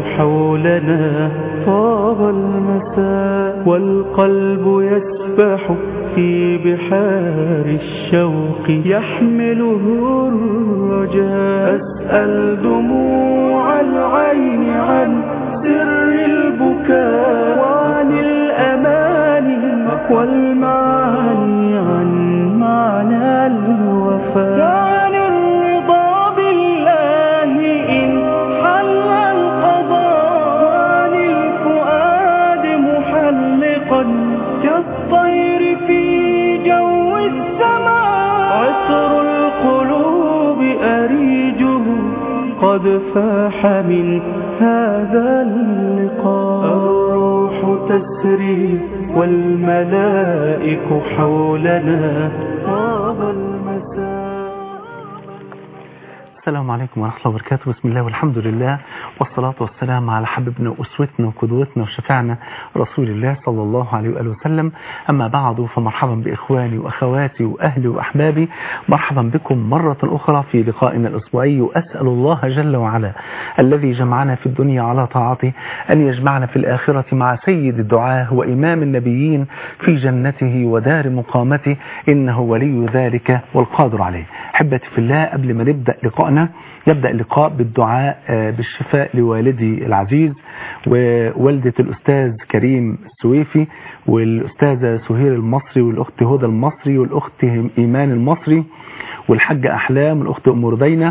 حولنا طاب المساء والقلب يسبح في بحار الشوق يحمله الرجاء أسأل دموع العين عن سر البكاء وعن الأماني والمعاني عن معنى الوفاء وعن الرضا بالله إن حل القضاء وعن الفؤاد محلقا كالطير في جو السماء عطر القلوب أريجه قد فاح من هذا اللقاء الروح تسري والملائك حولنا طاب المساء السلام عليكم ورحمة الله وبركاته بسم الله والحمد لله والصلاة والسلام على حبيبنا وأسوتنا وقدوتنا وشفعنا رسول الله صلى الله عليه وآله وسلم أما بعد فمرحبا بإخواني وأخواتي وأهلي وأحبابي مرحبا بكم مرة أخرى في لقائنا الأسبوعي وأسأل الله جل وعلا الذي جمعنا في الدنيا على طاعته أن يجمعنا في الآخرة مع سيد الدعاة وإمام النبيين في جنته ودار مقامته إنه ولي ذلك والقادر عليه حبتي في الله قبل ما نبدأ لقائنا يبدأ اللقاء بالدعاء بالشفاء لوالدي العزيز ووالدة الأستاذ كريم السويفي والأستاذة سهير المصري والأخت هدى المصري والأخت إيمان المصري والحاجة أحلام والأخت أم ردينة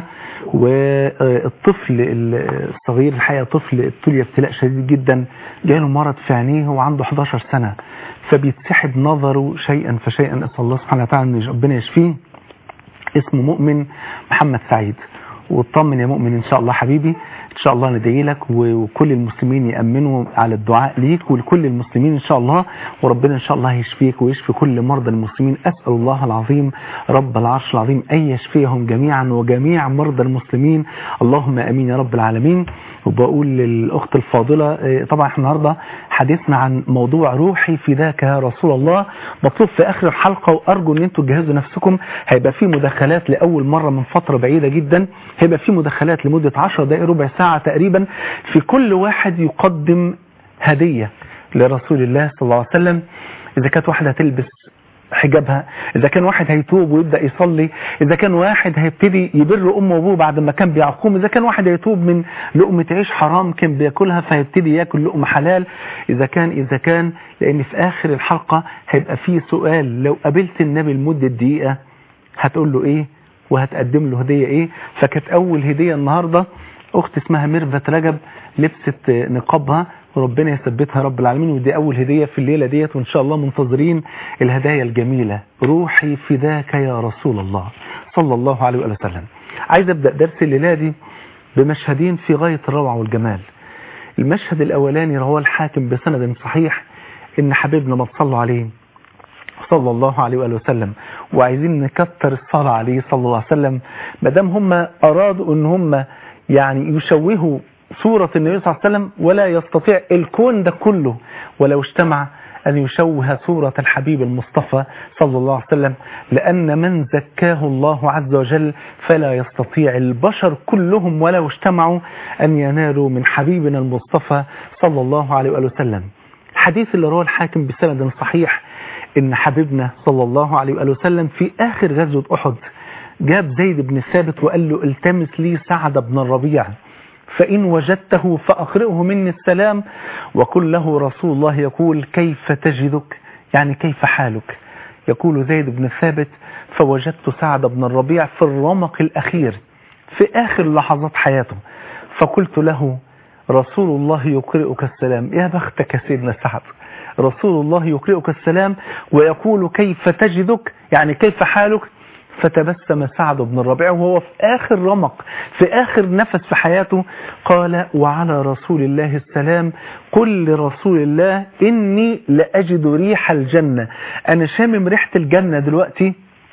والطفل الصغير الحقيقة طفل ابتلي ابتلاء شديد جدا جاله مرض في عينيه وعنده 11 سنة فبيتسحب نظره شيئا فشيئا أسأل الله سبحانه وتعالى أن ربنا يشفيه اسمه مؤمن محمد سعيد واطمن يا مؤمن ان شاء الله حبيبي ان شاء الله ندعي لك وكل المسلمين يأمنوا على الدعاء ليك ولكل المسلمين ان شاء الله وربنا ان شاء الله يشفيك ويشفي كل مرضى المسلمين اسأل الله العظيم رب العرش العظيم ان يشفيهم جميعا وجميع مرضى المسلمين اللهم امين يا رب العالمين وبقول للأخت الفاضلة طبعا احنا النهاردة حديثنا عن موضوع روحي فداك يا رسول الله مطلوب في آخر الحلقة وأرجو أن انتوا تجهزوا نفسكم هيبقى في مداخلات لأول مرة من فترة بعيدة جدا هيبقى في مداخلات لمدة 10 دقائق ربع ساعة تقريبا في كل واحد يقدم هدية لرسول الله صلى الله عليه وسلم إذا كانت واحدة تلبس حجابها إذا كان واحد هيتوب ويبدأ يصلي إذا كان واحد هيبتدي يبر أمه وأبوه بعد ما كان بيعقوم إذا كان واحد هيتوب من لقمة عيش حرام كان بياكلها فهيبتدي ياكل لقمة حلال إذا كان إذا كان لأن في آخر الحلقة هيبقى فيه سؤال لو قابلت النبي لمدة دقيقة هتقول له إيه وهتقدم له هدية إيه فكانت أول هدية النهاردة أخت اسمها ميرفت رجب لبست نقابها وربنا يثبتها رب العالمين ودي أول هدية في الليلة ديت وإن شاء الله منتظرين الهدايا الجميلة روحي فداك يا رسول الله صلى الله عليه وآله وسلم عايز أبدأ درس الليلة دي بمشهدين في غاية الروعة والجمال المشهد الأولاني رواه الحاكم بسند صحيح إن حبيبنا ما تصلوا عليه صلى الله عليه وآله وسلم وعايزين نكتر الصلاة عليه صلى الله عليه وسلم مدام هم أرادوا إن هم يعني يشوهوا صورة النبي صلى الله عليه وسلم ولا يستطيع الكون ده كله ولو اجتمع أن يشوه صورة الحبيب المصطفى صلى الله عليه وسلم لأن من زكاه الله عز وجل فلا يستطيع البشر كلهم ولو اجتمعوا أن ينالوا من حبيبنا المصطفى صلى الله عليه وآله وسلم الحديث اللي رواه الحاكم بسند صحيح إن حبيبنا صلى الله عليه وآله وسلم في آخر غزوة أحد جاب زيد بن ثابت وقال له التمس لي سعد بن الربيع فإن وجدته فأقرئه مني السلام وقل له رسول الله يقول كيف تجدك يعني كيف حالك يقول زيد بن ثابت فوجدت سعد بن الربيع في الرمق الأخير في آخر لحظات حياته فقلت له رسول الله يقرئك السلام يا بختك سيدنا سعد رسول الله يقرئك السلام ويقول كيف تجدك يعني كيف حالك فتبسم سعد بن الربيع وهو في آخر رمق في آخر نفس في حياته قال وعلى رسول الله السلام قل لرسول الله إني لأجد ريح الجنة أنا شامم ريحة الجنة دلوقتي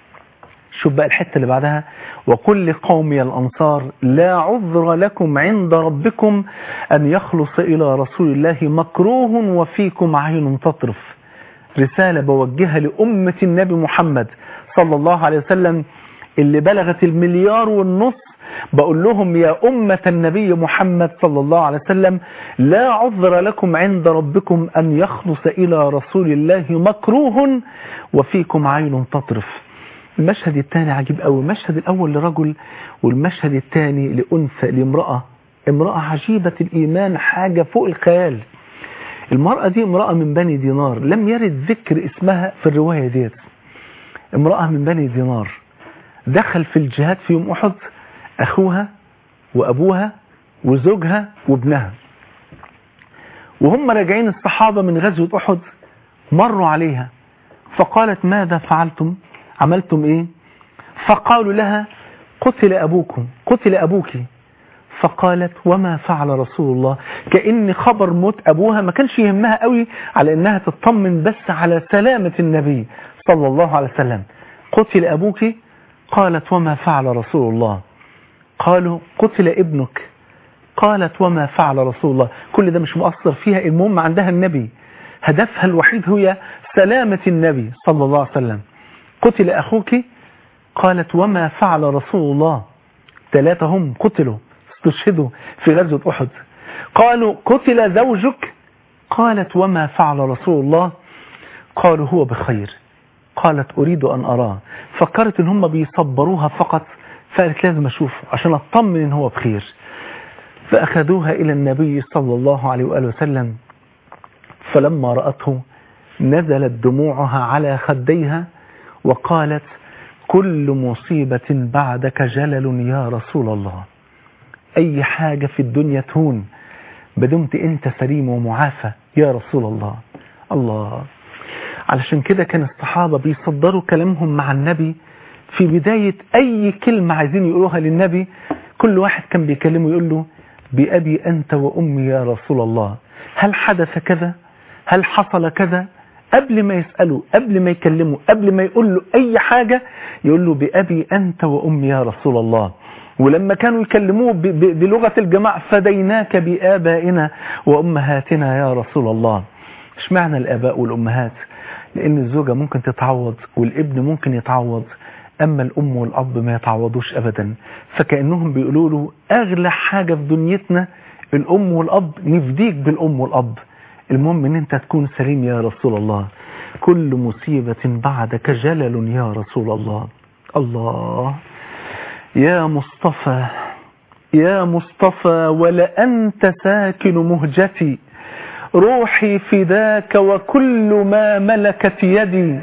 شوف بقى الحتة اللي بعدها وقل لقومي الأنصار لا عذر لكم عند ربكم أن يخلص إلى رسول الله مكروه وفيكم عين تطرف رسالة بوجهها لأمة النبي محمد صلى الله عليه وسلم اللي بلغت المليار والنص بقول لهم يا أمة النبي محمد صلى الله عليه وسلم لا عذر لكم عند ربكم أن يخلص إلى رسول الله مكروه وفيكم عين تطرف المشهد الثاني عجيب قوي المشهد الأول لرجل والمشهد الثاني لأنثى لامرأة امرأة عجيبة الإيمان حاجة فوق الخيال المرأة دي امرأة من بني دينار لم يرد ذكر اسمها في الرواية ديت امرأة من بني دينار دخل في الجهاد في يوم أحد أخوها وأبوها وزوجها وابنها وهم راجعين الصحابة من غزوة أحد مروا عليها فقالت ماذا فعلتم عملتم ايه فقالوا لها قتل أبوكم قتل أبوك فقالت وما فعل رسول الله كأن خبر موت أبوها ما كانش يهمها قوي على أنها تطمن بس على سلامة النبي صلى الله عليه وسلم قتل أبوك قالت وما فعل رسول الله قالوا قتل ابنك قالت وما فعل رسول الله كل ده مش مؤثر فيها المهم عندها النبي هدفها الوحيد هي سلامة النبي صلى الله عليه وسلم قتل أخوك قالت وما فعل رسول الله ثلاثة هم قتلوا استشهدوا في غزوة أحد قالوا قتل زوجك قالت وما فعل رسول الله قالوا هو بخير قالت أريد أن أراه فكرت ان هم بيصبروها فقط فقالت لازم أشوفه عشان أطمن ان هو بخير فأخذوها إلى النبي صلى الله عليه وآله وسلم فلما رأته نزلت دموعها على خديها وقالت كل مصيبة بعدك جلل يا رسول الله أي حاجة في الدنيا تهون بدمت أنت سليم ومعافى يا رسول الله الله علشان كده كان الصحابة بيصدروا كلامهم مع النبي في بداية أي كلمة عايزين يقولوها للنبي كل واحد كان بيكلمه يقول له بأبي أنت وأمي يا رسول الله هل حدث كذا هل حصل كذا قبل ما يسأله قبل ما يكلمه قبل ما يقول له أي حاجة يقول له بأبي أنت وأمي يا رسول الله ولما كانوا يكلموه بلغة الجماع فديناك بآبائنا وأمهاتنا يا رسول الله ايش معنى الآباء والأمهات لأن الزوجة ممكن تتعوض والابن ممكن يتعوض أما الأم والأب ما يتعوضوش أبدا فكأنهم بيقولوا له أغلى حاجة في دنيتنا الأم والأب نفديك بالأم والأب المهم ان انت تكون سليم يا رسول الله كل مصيبة بعدك جلل يا رسول الله الله يا مصطفى يا مصطفى ولأنت ساكن مهجتي روحي فداك وكل ما ملكت يدي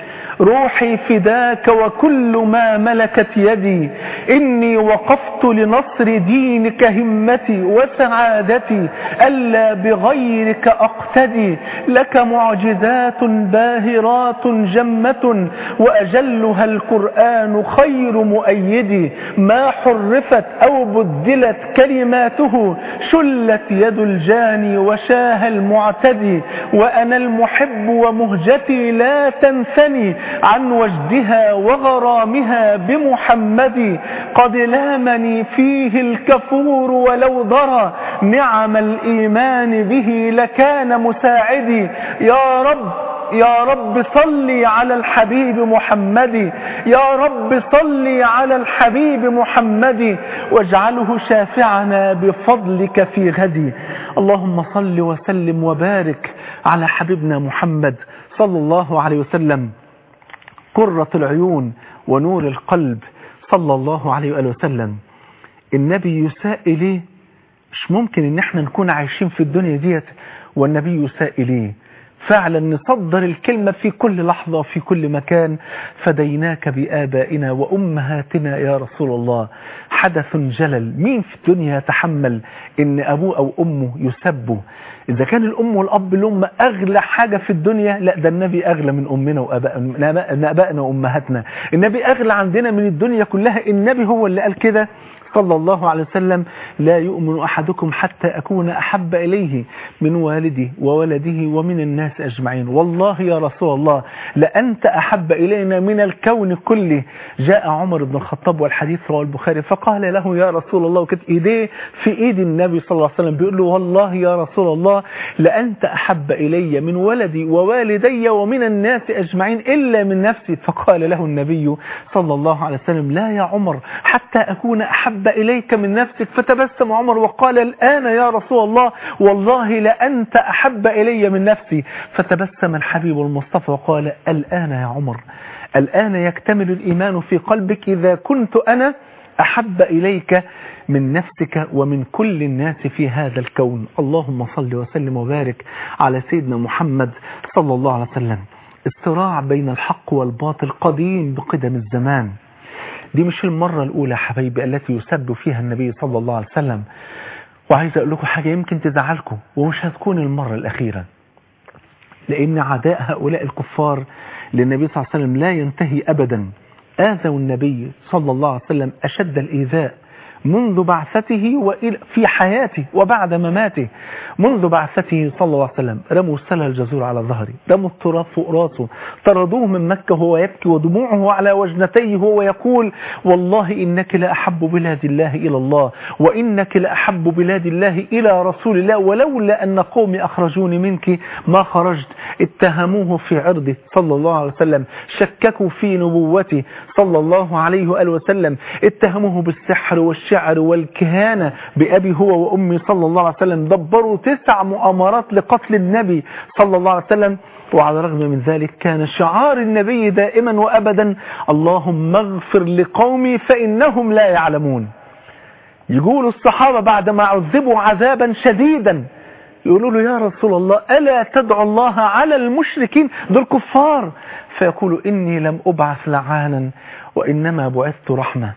روحي فداك وكل ما ملكت يدي إني وقفت لنصر دينك همتي وسعادتي ألا بغيرك أقتدي لك معجزات باهرات جمة وأجلها القرآن خير مؤيد ما حرفت أو بدلت كلماته شلت يد الجاني وشاه المعتدي وأنا المحب ومهجتي لا تنثني عن وجدها وغرامها بمحمد قد لامني فيه الكفور ولو ضرى نعم الإيمان به لكان مساعدي يا رب يا رب صلي على الحبيب محمد يا رب صلي على الحبيب محمد واجعله شافعنا بفضلك في غدي اللهم صل وسلم وبارك على حبيبنا محمد صلى الله عليه وسلم قرة العيون ونور القلب صلى الله عليه وآله وسلم النبي يساء إليه مش ممكن ان احنا نكون عايشين في الدنيا ديت والنبي يساء إليه فعلا نصدر الكلمة في كل لحظة في كل مكان فديناك بآبائنا وأمهاتنا يا رسول الله حدث جلل مين في الدنيا يتحمل ان أبوه أو أمه يسبوا إذا كان الأم والأب لهم أغلى حاجة في الدنيا لا ده النبي أغلى من أمنا وأبائنا وأمهاتنا النبي أغلى عندنا من الدنيا كلها النبي هو اللي قال كده صلى الله عليه وسلم لا يؤمن أحدكم حتى أكون أحب إليه من والده وولده ومن الناس أجمعين والله يا رسول الله لأنت أحب إلينا من الكون كله جاء عمر بن الخطاب والحديث رواه البخاري فقال له يا رسول الله وكانت إيديه في إيد النبي صلى الله عليه وسلم بيقول له والله يا رسول الله لأنت أحب إلي من ولدي ووالدي ومن الناس أجمعين إلا من نفسي فقال له النبي صلى الله عليه وسلم لا يا عمر حتى أكون أحب أحب إليك من نفسك فتبسم عمر وقال الآن يا رسول الله والله لأنت أحب إلي من نفسي فتبسم الحبيب المصطفى وقال الآن يا عمر الآن يكتمل الإيمان في قلبك إذا كنت أنا أحب إليك من نفسك ومن كل الناس في هذا الكون اللهم صل وسلم وبارك على سيدنا محمد صلى الله عليه وسلم الصراع بين الحق والباطل قديم بقدم الزمان دي مش المرة الأولى حبايبي التي يسب فيها النبي صلى الله عليه وسلم وعايز أقول لكم حاجة يمكن تزعلكم ومش هتكون المرة الأخيرة لأن عداء هؤلاء الكفار للنبي صلى الله عليه وسلم لا ينتهي أبدا آذوا النبي صلى الله عليه وسلم أشد الإيذاء منذ بعثته وإلى في حياته وبعد مماته منذ بعثته صلى الله عليه وسلم رموا السلة الجزور على ظهره رموا التراب فوق راسه طردوه من مكة وهو يبكي ودموعه على وجنتيه وهو يقول والله إنك لأحب بلاد الله إلى الله وإنك لأحب بلاد الله إلى رسول الله ولولا أن قومي أخرجوني منك ما خرجت اتهموه في عرضه صلى الله عليه وسلم شككوا في نبوته صلى الله عليه وآله وسلم اتهموه بالسحر والشعر والكهانة بأبي هو وأمي صلى الله عليه وسلم دبروا تسع مؤامرات لقتل النبي صلى الله عليه وسلم وعلى الرغم من ذلك كان شعار النبي دائما وأبدا اللهم اغفر لقومي فإنهم لا يعلمون يقول الصحابة بعدما عذبوا عذابا شديدا يقولوا له يا رسول الله ألا تدعو الله على المشركين دول كفار فيقول إني لم أبعث لعانا وإنما بعثت رحمة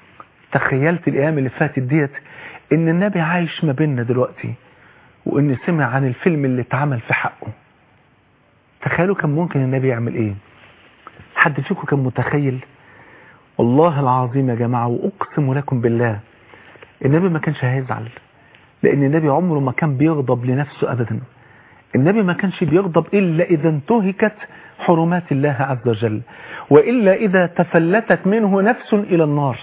تخيلت الأيام اللي فاتت ديت إن النبي عايش ما بيننا دلوقتي وإن سمع عن الفيلم اللي اتعمل في حقه تخيلوا كان ممكن النبي يعمل إيه حد فيكم كان متخيل والله العظيم يا جماعة وأقسم لكم بالله النبي ما كانش هيزعل لأن النبي عمره ما كان بيغضب لنفسه أبدا النبي ما كانش بيغضب إلا إذا انتهكت حرمات الله عز وجل وإلا إذا تفلتت منه نفس إلى النار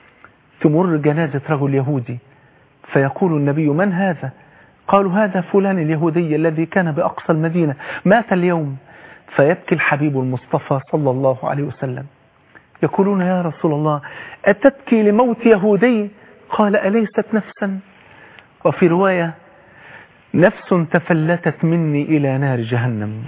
تمر جنازة رجل يهودي فيقول النبي من هذا قالوا هذا فلان اليهودي الذي كان بأقصى المدينة مات اليوم فيبكي الحبيب المصطفى صلى الله عليه وسلم يقولون يا رسول الله أتبكي لموت يهودي قال أليست نفسا وفي رواية نفس تفلتت مني إلى نار جهنم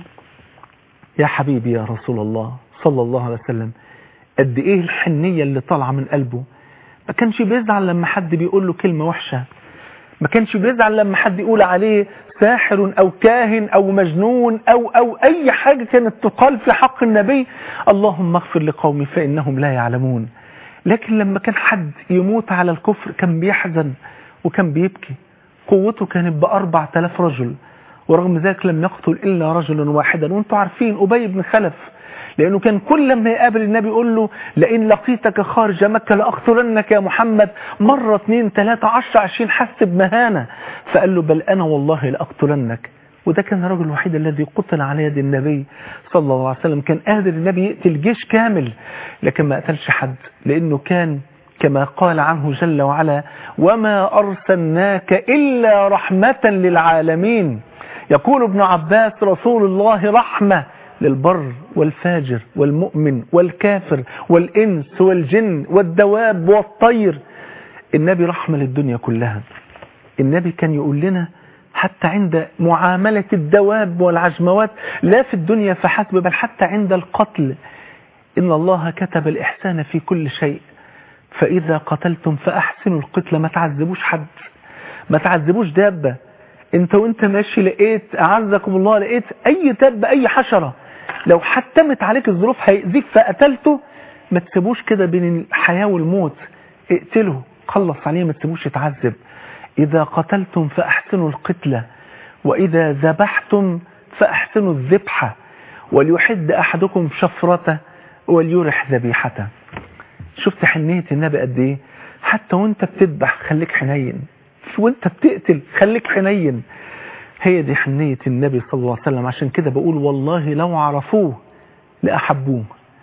يا حبيبي يا رسول الله صلى الله عليه وسلم قد إيه الحنية اللي طالعة من قلبه ما كانش بيزعل لما حد بيقول له كلمة وحشة ما كانش بيزعل لما حد يقول عليه ساحر أو كاهن أو مجنون أو, أو أي حاجة كانت تقال في حق النبي اللهم اغفر لقومي فإنهم لا يعلمون لكن لما كان حد يموت على الكفر كان بيحزن وكان بيبكي قوته كانت بأربع تلاف رجل ورغم ذلك لم يقتل إلا رجلا واحدا وانتم عارفين أبي بن خلف لأنه كان كل لما يقابل النبي يقول له لئن لقيتك خارج مكة لأقتلنك يا محمد مرة اثنين ثلاثة عشر عشرين حس بمهانة فقال له بل أنا والله لأقتلنك وده كان الرجل الوحيد الذي قتل على يد النبي صلى الله عليه وسلم كان قادر النبي يقتل جيش كامل لكن ما قتلش حد لأنه كان كما قال عنه جل وعلا وما أرسلناك إلا رحمة للعالمين يقول ابن عباس رسول الله رحمة للبر والفاجر والمؤمن والكافر والإنس والجن والدواب والطير النبي رحمة للدنيا كلها النبي كان يقول لنا حتى عند معاملة الدواب والعجموات لا في الدنيا فحسب بل حتى عند القتل إن الله كتب الإحسان في كل شيء فإذا قتلتم فأحسنوا القتل ما تعذبوش حد ما تعذبوش دابة انت وانت ماشي لقيت أعزكم الله لقيت أي دابة أي حشرة لو حتمت عليك الظروف هيأذيك فقتلته ما تسيبوش كده بين الحياة والموت اقتله خلص عليه ما تسيبوش يتعذب إذا قتلتم فأحسنوا القتلة وإذا ذبحتم فأحسنوا الذبحة وليحد أحدكم شفرته وليرح ذبيحته شفت حنية النبي قد ايه حتى وانت بتذبح خليك حنين وانت بتقتل خليك حنين هي دي حنية النبي صلى الله عليه وسلم عشان كده بقول والله لو عرفوه لأحبوه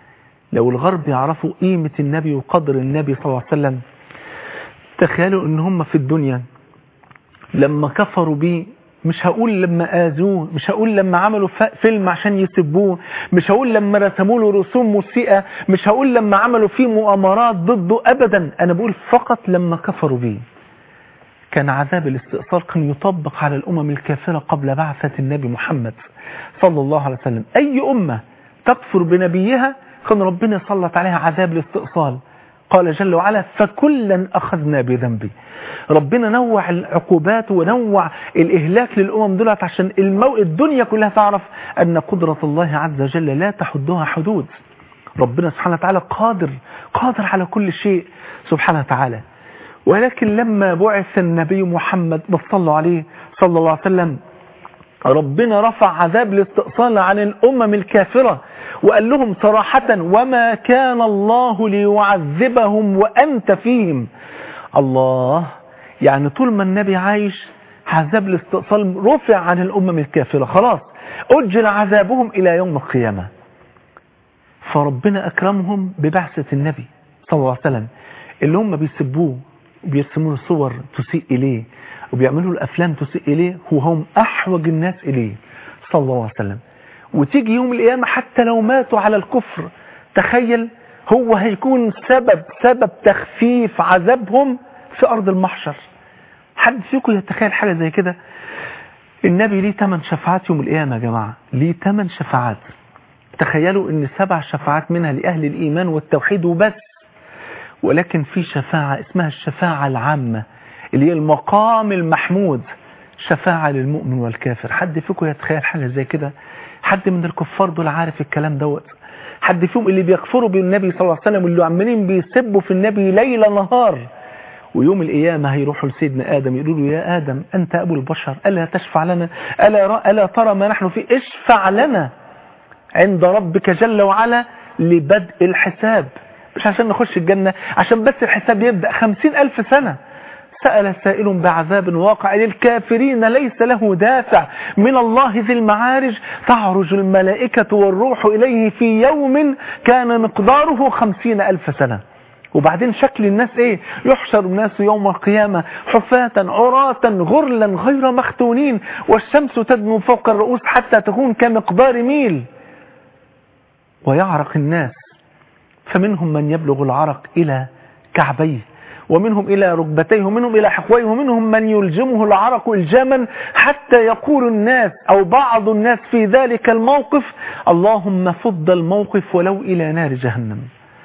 لو الغرب يعرفوا قيمة النبي وقدر النبي صلى الله عليه وسلم تخيلوا ان هم في الدنيا لما كفروا بيه مش هقول لما آذوه مش هقول لما عملوا فيلم عشان يسبوه مش هقول لما رسموا له رسوم مسيئة مش هقول لما عملوا فيه مؤامرات ضده أبدا أنا بقول فقط لما كفروا بيه كان عذاب الاستئصال كان يطبق على الأمم الكافرة قبل بعثة النبي محمد صلى الله عليه وسلم أي أمة تكفر بنبيها كان ربنا سلط عليها عذاب الاستئصال قال جل وعلا فكلا أخذنا بذنبه ربنا نوع العقوبات ونوع الإهلاك للأمم دولت عشان المو... الدنيا كلها تعرف أن قدرة الله عز وجل لا تحدها حدود ربنا سبحانه وتعالى قادر قادر على كل شيء سبحانه وتعالى ولكن لما بعث النبي محمد صلى عليه صلى الله عليه وسلم ربنا رفع عذاب الاستئصال عن الأمم الكافرة وقال لهم صراحة وما كان الله ليعذبهم وأنت فيهم الله يعني طول ما النبي عايش عذاب الاستئصال رفع عن الأمم الكافرة خلاص أجل عذابهم إلى يوم القيامة فربنا أكرمهم ببعثة النبي صلى الله عليه وسلم اللي هم بيسبوه وبيرسموا له صور تسيء إليه وبيعملوا له أفلام تسيء إليه وهم أحوج الناس إليه صلى الله عليه وسلم وتيجي يوم القيامة حتى لو ماتوا على الكفر تخيل هو هيكون سبب سبب تخفيف عذابهم في أرض المحشر حد فيكم يتخيل حاجة زي كده النبي ليه 8 شفاعات يوم القيامة يا جماعة ليه 8 شفاعات تخيلوا ان سبع شفاعات منها لأهل الإيمان والتوحيد وبس ولكن في شفاعة اسمها الشفاعة العامة اللي هي المقام المحمود شفاعة للمؤمن والكافر حد فيكم يتخيل حاجة زي كده حد من الكفار دول عارف الكلام دوت حد فيهم اللي بيكفروا بالنبي صلى الله عليه وسلم واللي عمالين بيسبوا في النبي ليل نهار ويوم القيامة هيروحوا لسيدنا آدم يقولوا له يا آدم أنت أبو البشر ألا تشفع لنا ألا, ألا ترى ما نحن فيه اشفع لنا عند ربك جل وعلا لبدء الحساب مش عشان نخش الجنة عشان بس الحساب يبدأ خمسين ألف سنة سأل سائل بعذاب واقع للكافرين ليس له دافع من الله ذي المعارج تعرج الملائكة والروح إليه في يوم كان مقداره خمسين ألف سنة وبعدين شكل الناس ايه يحشر الناس يوم القيامة حفاة عراة غرلا غير مختونين والشمس تدنو فوق الرؤوس حتى تكون كمقدار ميل ويعرق الناس فمنهم من يبلغ العرق إلى كعبيه ومنهم إلى ركبتيه ومنهم إلى حقويه ومنهم من يلجمه العرق إلجاما حتى يقول الناس أو بعض الناس في ذلك الموقف اللهم فض الموقف ولو إلى نار جهنم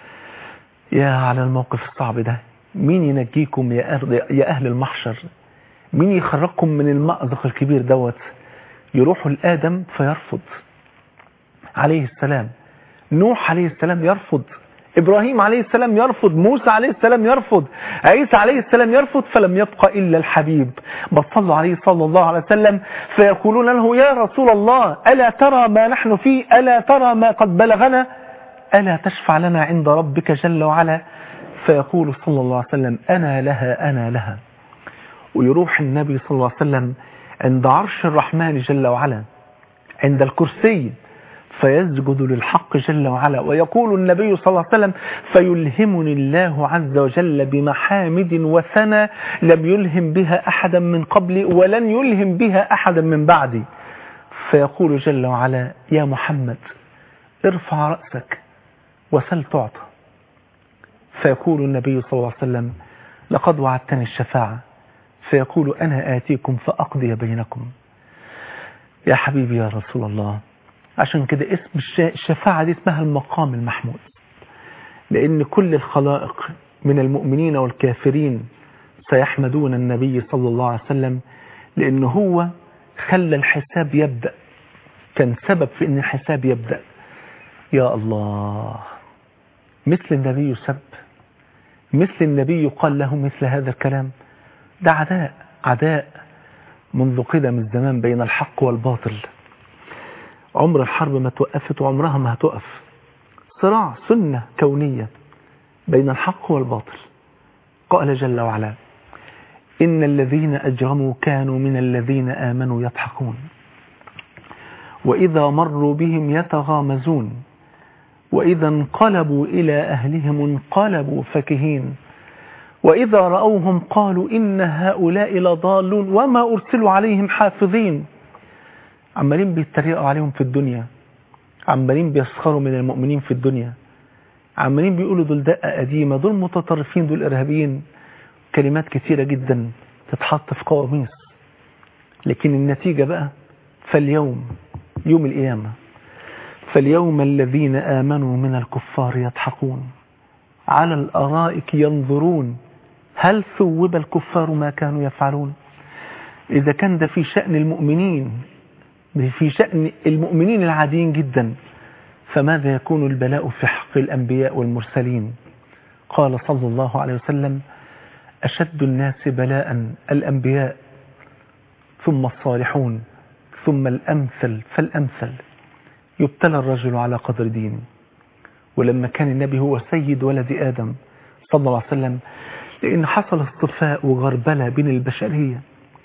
يا على الموقف الصعب ده مين ينجيكم يا أهل, يا أهل المحشر مين يخرجكم من المأزق الكبير دوت يروحوا لآدم فيرفض عليه السلام نوح عليه السلام يرفض إبراهيم عليه السلام يرفض موسى عليه السلام يرفض عيسى عليه السلام يرفض فلم يبقى إلا الحبيب بصلوا عليه صلى الله عليه وسلم فيقولون له يا رسول الله ألا ترى ما نحن فيه ألا ترى ما قد بلغنا ألا تشفع لنا عند ربك جل وعلا فيقول صلى الله عليه وسلم أنا لها أنا لها ويروح النبي صلى الله عليه وسلم عند عرش الرحمن جل وعلا عند الكرسي فيسجد للحق جل وعلا ويقول النبي صلى الله عليه وسلم فيلهمني الله عز وجل بمحامد وثنى لم يلهم بها أحدا من قبلي ولن يلهم بها أحدا من بعدي فيقول جل وعلا يا محمد ارفع رأسك وسل تعطى فيقول النبي صلى الله عليه وسلم لقد وعدتني الشفاعة فيقول أنا آتيكم فأقضي بينكم يا حبيبي يا رسول الله عشان كده اسم الشفاعة دي اسمها المقام المحمود لأن كل الخلائق من المؤمنين والكافرين سيحمدون النبي صلى الله عليه وسلم لأن هو خلى الحساب يبدأ كان سبب في أن الحساب يبدأ يا الله مثل النبي يسب مثل النبي يقال له مثل هذا الكلام ده عداء عداء منذ قدم الزمان بين الحق والباطل عمر الحرب ما توقفت وعمرها ما هتقف صراع سنة كونية بين الحق والباطل قال جل وعلا إن الذين أجرموا كانوا من الذين آمنوا يضحكون وإذا مروا بهم يتغامزون وإذا انقلبوا إلى أهلهم انقلبوا فكهين وإذا رأوهم قالوا إن هؤلاء لضالون وما أرسلوا عليهم حافظين عمالين بيتريقوا عليهم في الدنيا عمالين بيسخروا من المؤمنين في الدنيا عمالين بيقولوا دول دقة قديمة دول متطرفين دول إرهابيين كلمات كثيرة جدا تتحط في قواميس لكن النتيجة بقى فاليوم يوم القيامة فاليوم الذين آمنوا من الكفار يضحكون على الأرائك ينظرون هل ثوب الكفار ما كانوا يفعلون إذا كان ده في شأن المؤمنين في شأن المؤمنين العاديين جدا فماذا يكون البلاء في حق الأنبياء والمرسلين قال صلى الله عليه وسلم أشد الناس بلاء الأنبياء ثم الصالحون ثم الأمثل فالأمثل يبتلى الرجل على قدر دينه ولما كان النبي هو سيد ولد آدم صلى الله عليه وسلم لأن حصل اصطفاء وغربلة بين البشرية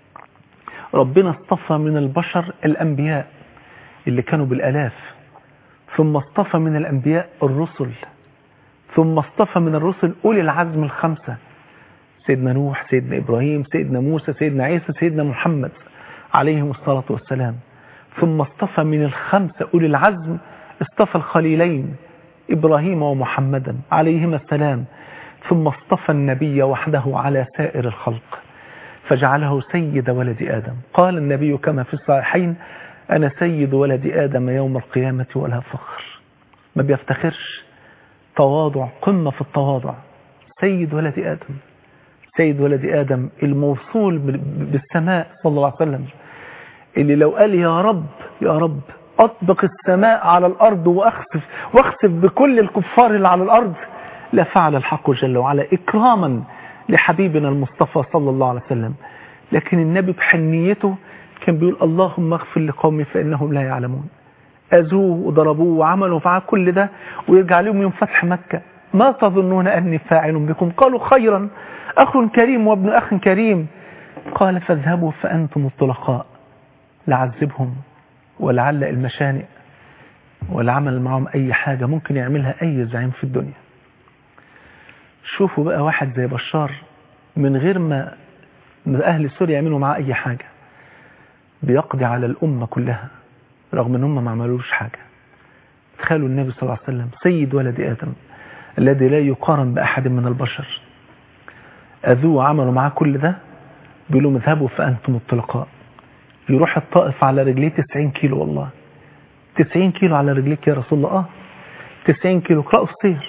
ربنا اصطفى من البشر الأنبياء اللي كانوا بالألاف ثم اصطفى من الأنبياء الرسل ثم اصطفى من الرسل أولي العزم الخمسة سيدنا نوح سيدنا إبراهيم سيدنا موسى سيدنا عيسى سيدنا محمد عليهم الصلاة والسلام ثم اصطفى من الخمسة أولي العزم اصطفى الخليلين إبراهيم ومحمدا عليهما السلام ثم اصطفى النبي وحده على سائر الخلق فجعله سيد ولد آدم قال النبي كما في الصحيحين أنا سيد ولد آدم يوم القيامة ولا فخر ما بيفتخرش تواضع قمة في التواضع سيد ولد آدم سيد ولد آدم الموصول بالسماء صلى الله عليه وسلم اللي لو قال يا رب يا رب أطبق السماء على الأرض وأخسف, واخسف بكل الكفار اللي على الأرض لفعل الحق جل وعلا إكراما لحبيبنا المصطفى صلى الله عليه وسلم لكن النبي بحنيته كان بيقول اللهم اغفر لقومي فإنهم لا يعلمون أذوه وضربوه وعملوا معاه كل ده ويرجع لهم يوم فتح مكة ما تظنون أني فاعل بكم قالوا خيرا أخ كريم وابن أخ كريم قال فاذهبوا فأنتم الطلقاء لعذبهم ولعل المشانئ والعمل معهم أي حاجة ممكن يعملها أي زعيم في الدنيا شوفوا بقى واحد زي بشار من غير ما أهل سوريا يعملوا معاه أي حاجة بيقضي على الأمة كلها رغم ان هم ما عملوش حاجة تخيلوا النبي صلى الله عليه وسلم سيد ولد آدم الذي لا يقارن بأحد من البشر أذوه وعملوا معاه كل ده بيقولوا اذهبوا فأنتم الطلقاء يروح الطائف على رجليه 90 كيلو والله 90 كيلو على رجليك يا رسول الله اه 90 كيلو اقرأوا السير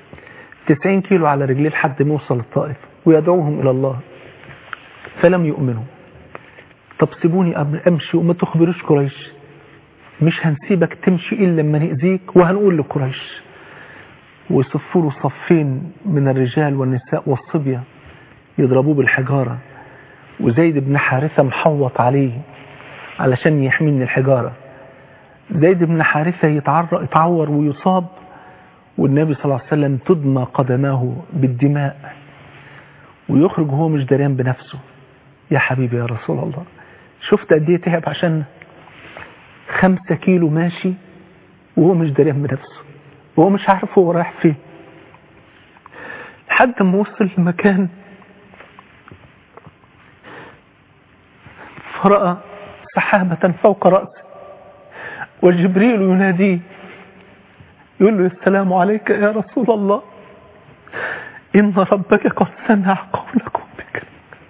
90 كيلو على رجليه لحد ما يوصل الطائف ويدعوهم إلى الله فلم يؤمنوا طب سيبوني أمشي وما تخبروش قريش مش هنسيبك تمشي إلا لما نأذيك وهنقول لقريش ويصفوا له صفين من الرجال والنساء والصبية يضربوه بالحجارة وزيد بن حارثة محوط عليه علشان يحمي من الحجارة زيد بن حارثة يتعر... يتعور ويصاب والنبي صلى الله عليه وسلم تدمى قدماه بالدماء ويخرج هو مش دريان بنفسه يا حبيبي يا رسول الله شفت قد ايه تعب عشان خمسة كيلو ماشي وهو مش دريان بنفسه وهو مش عارف هو رايح فين لحد ما وصل لمكان فرأى سحابة فوق رأسه وجبريل يناديه يقول له السلام عليك يا رسول الله إن ربك قد سمع قولكم بك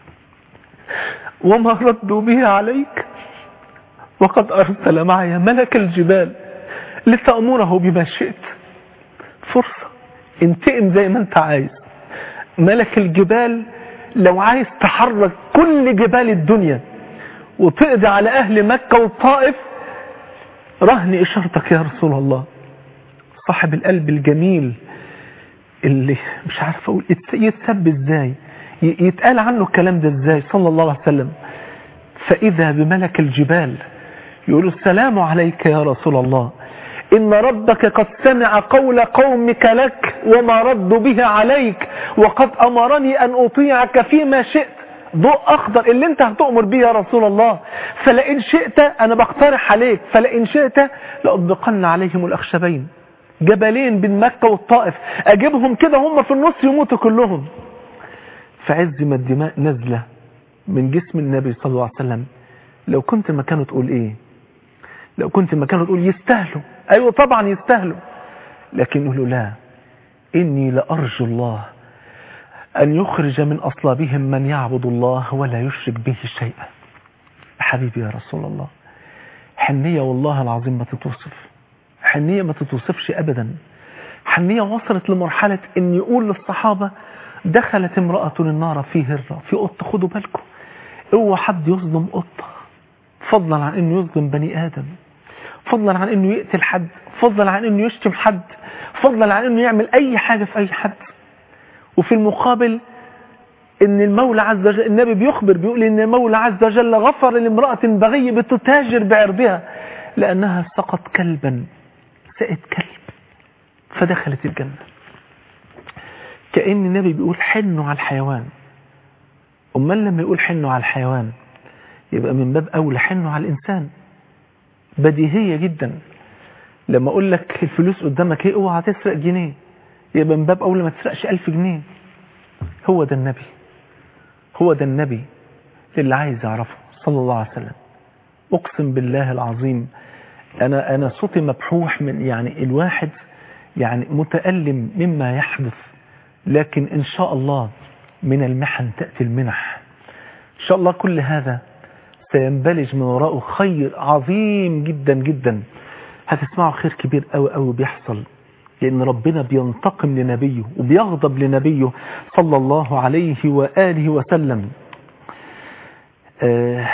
وما ردوا به عليك وقد أرسل معي ملك الجبال لتأمره بما شئت فرصة انتقم زي ما انت عايز ملك الجبال لو عايز تحرك كل جبال الدنيا وتقضي على أهل مكة والطائف رهن إشارتك يا رسول الله صاحب القلب الجميل اللي مش عارف أقول يتسب إزاي يتقال عنه الكلام ده إزاي صلى الله عليه وسلم فإذا بملك الجبال يقول السلام عليك يا رسول الله إن ربك قد سمع قول قومك لك وما ردوا به عليك وقد أمرني أن أطيعك فيما شئت ضوء أخضر اللي انت هتؤمر به يا رسول الله فلئن شئت أنا بقترح عليك فلئن شئت لأطبقن عليهم الأخشبين جبلين بين مكة والطائف أجيبهم كده هم في النص يموتوا كلهم في عز ما الدماء نزلة من جسم النبي صلى الله عليه وسلم لو كنت مكانه تقول ايه لو كنت مكانه تقول يستاهلوا ايوه طبعا يستاهلوا لكن يقولوا لا اني لارجو الله ان يخرج من اصلابهم من يعبد الله ولا يشرك به شيئا حبيبي يا رسول الله حنية والله العظيم ما تتوصف حنية ما تتوصفش ابدا حنية وصلت لمرحلة ان يقول للصحابة دخلت امرأة النار في هرة في قطة خدوا بالكم اوعى حد يظلم قطة فضلا عن انه يظلم بني ادم فضلا عن انه يقتل حد فضلا عن انه يشتم حد فضلا عن انه يعمل اي حاجة في اي حد وفي المقابل ان المولى عز وجل النبي بيخبر بيقول ان المولى عز وجل غفر لامرأة بغي بتتاجر بعرضها لانها سقط كلبا سقت كلب فدخلت الجنة كأن النبي بيقول حنوا على الحيوان امال لما يقول حنوا على الحيوان يبقى من باب اولى حنوا على الانسان بديهية جدا لما اقول لك الفلوس قدامك ايه اوعى تسرق جنيه يبقى من باب اولى ما تسرقش ألف جنيه هو ده النبي هو ده النبي اللي عايز يعرفه صلى الله عليه وسلم اقسم بالله العظيم انا انا صوتي مبحوح من يعني الواحد يعني متألم مما يحدث لكن ان شاء الله من المحن تأتي المنح ان شاء الله كل هذا سينبلج من وراءه خير عظيم جدا جدا هتسمعوا خير كبير قوي قوي بيحصل لأن ربنا بينتقم لنبيه وبيغضب لنبيه صلى الله عليه وآله وسلم آه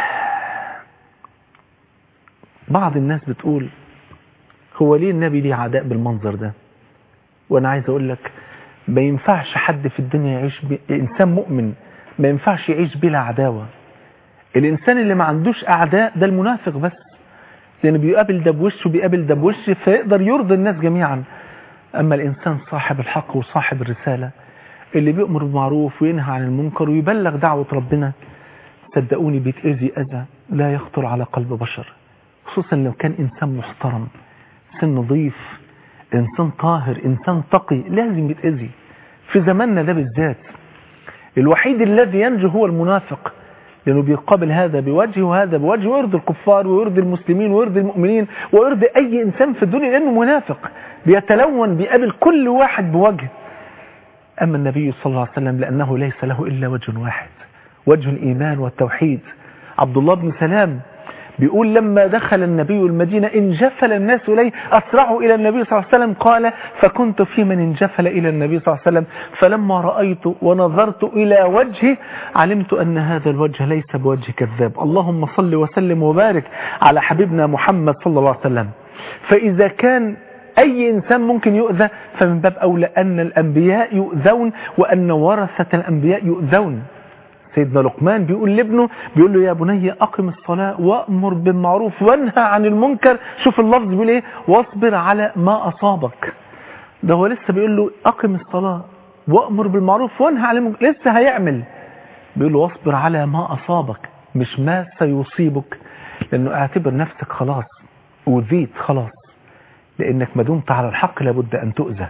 بعض الناس بتقول هو ليه النبي ليه عداء بالمنظر ده وانا عايز اقول لك ما ينفعش حد في الدنيا يعيش ب... انسان مؤمن ما ينفعش يعيش بلا عداوة الانسان اللي ما عندوش اعداء ده المنافق بس لانه بيقابل ده بوشه بيقابل ده بوشه فيقدر يرضي الناس جميعا اما الانسان صاحب الحق وصاحب الرسالة اللي بيأمر بالمعروف وينهى عن المنكر ويبلغ دعوة ربنا صدقوني بيتأذي أذى لا يخطر على قلب بشر خصوصا لو كان إنسان محترم إنسان نظيف إنسان طاهر إنسان تقي لازم يتأذي في زماننا ده بالذات الوحيد الذي ينجو هو المنافق لأنه بيقابل هذا بوجه وهذا بوجه ويرضي الكفار ويرضي المسلمين ويرضي المؤمنين ويرضي أي إنسان في الدنيا لأنه منافق بيتلون بيقابل كل واحد بوجه أما النبي صلى الله عليه وسلم لأنه ليس له إلا وجه واحد وجه الإيمان والتوحيد عبد الله بن سلام بيقول لما دخل النبي المدينة انجفل الناس إليه أسرعوا إلى النبي صلى الله عليه وسلم قال فكنت في من انجفل إلى النبي صلى الله عليه وسلم فلما رأيت ونظرت إلى وجهه علمت أن هذا الوجه ليس بوجه كذاب اللهم صل وسلم وبارك على حبيبنا محمد صلى الله عليه وسلم فإذا كان أي إنسان ممكن يؤذى فمن باب أولى أن الأنبياء يؤذون وأن ورثة الأنبياء يؤذون سيدنا لقمان بيقول لابنه بيقول له يا بني أقم الصلاة وأمر بالمعروف وانهى عن المنكر شوف اللفظ بيقول إيه واصبر على ما أصابك ده هو لسه بيقول له أقم الصلاة وأمر بالمعروف وانهى عن المنكر لسه هيعمل بيقول له واصبر على ما أصابك مش ما سيصيبك لأنه اعتبر نفسك خلاص وذيت خلاص لأنك ما دمت على الحق لابد أن تؤذى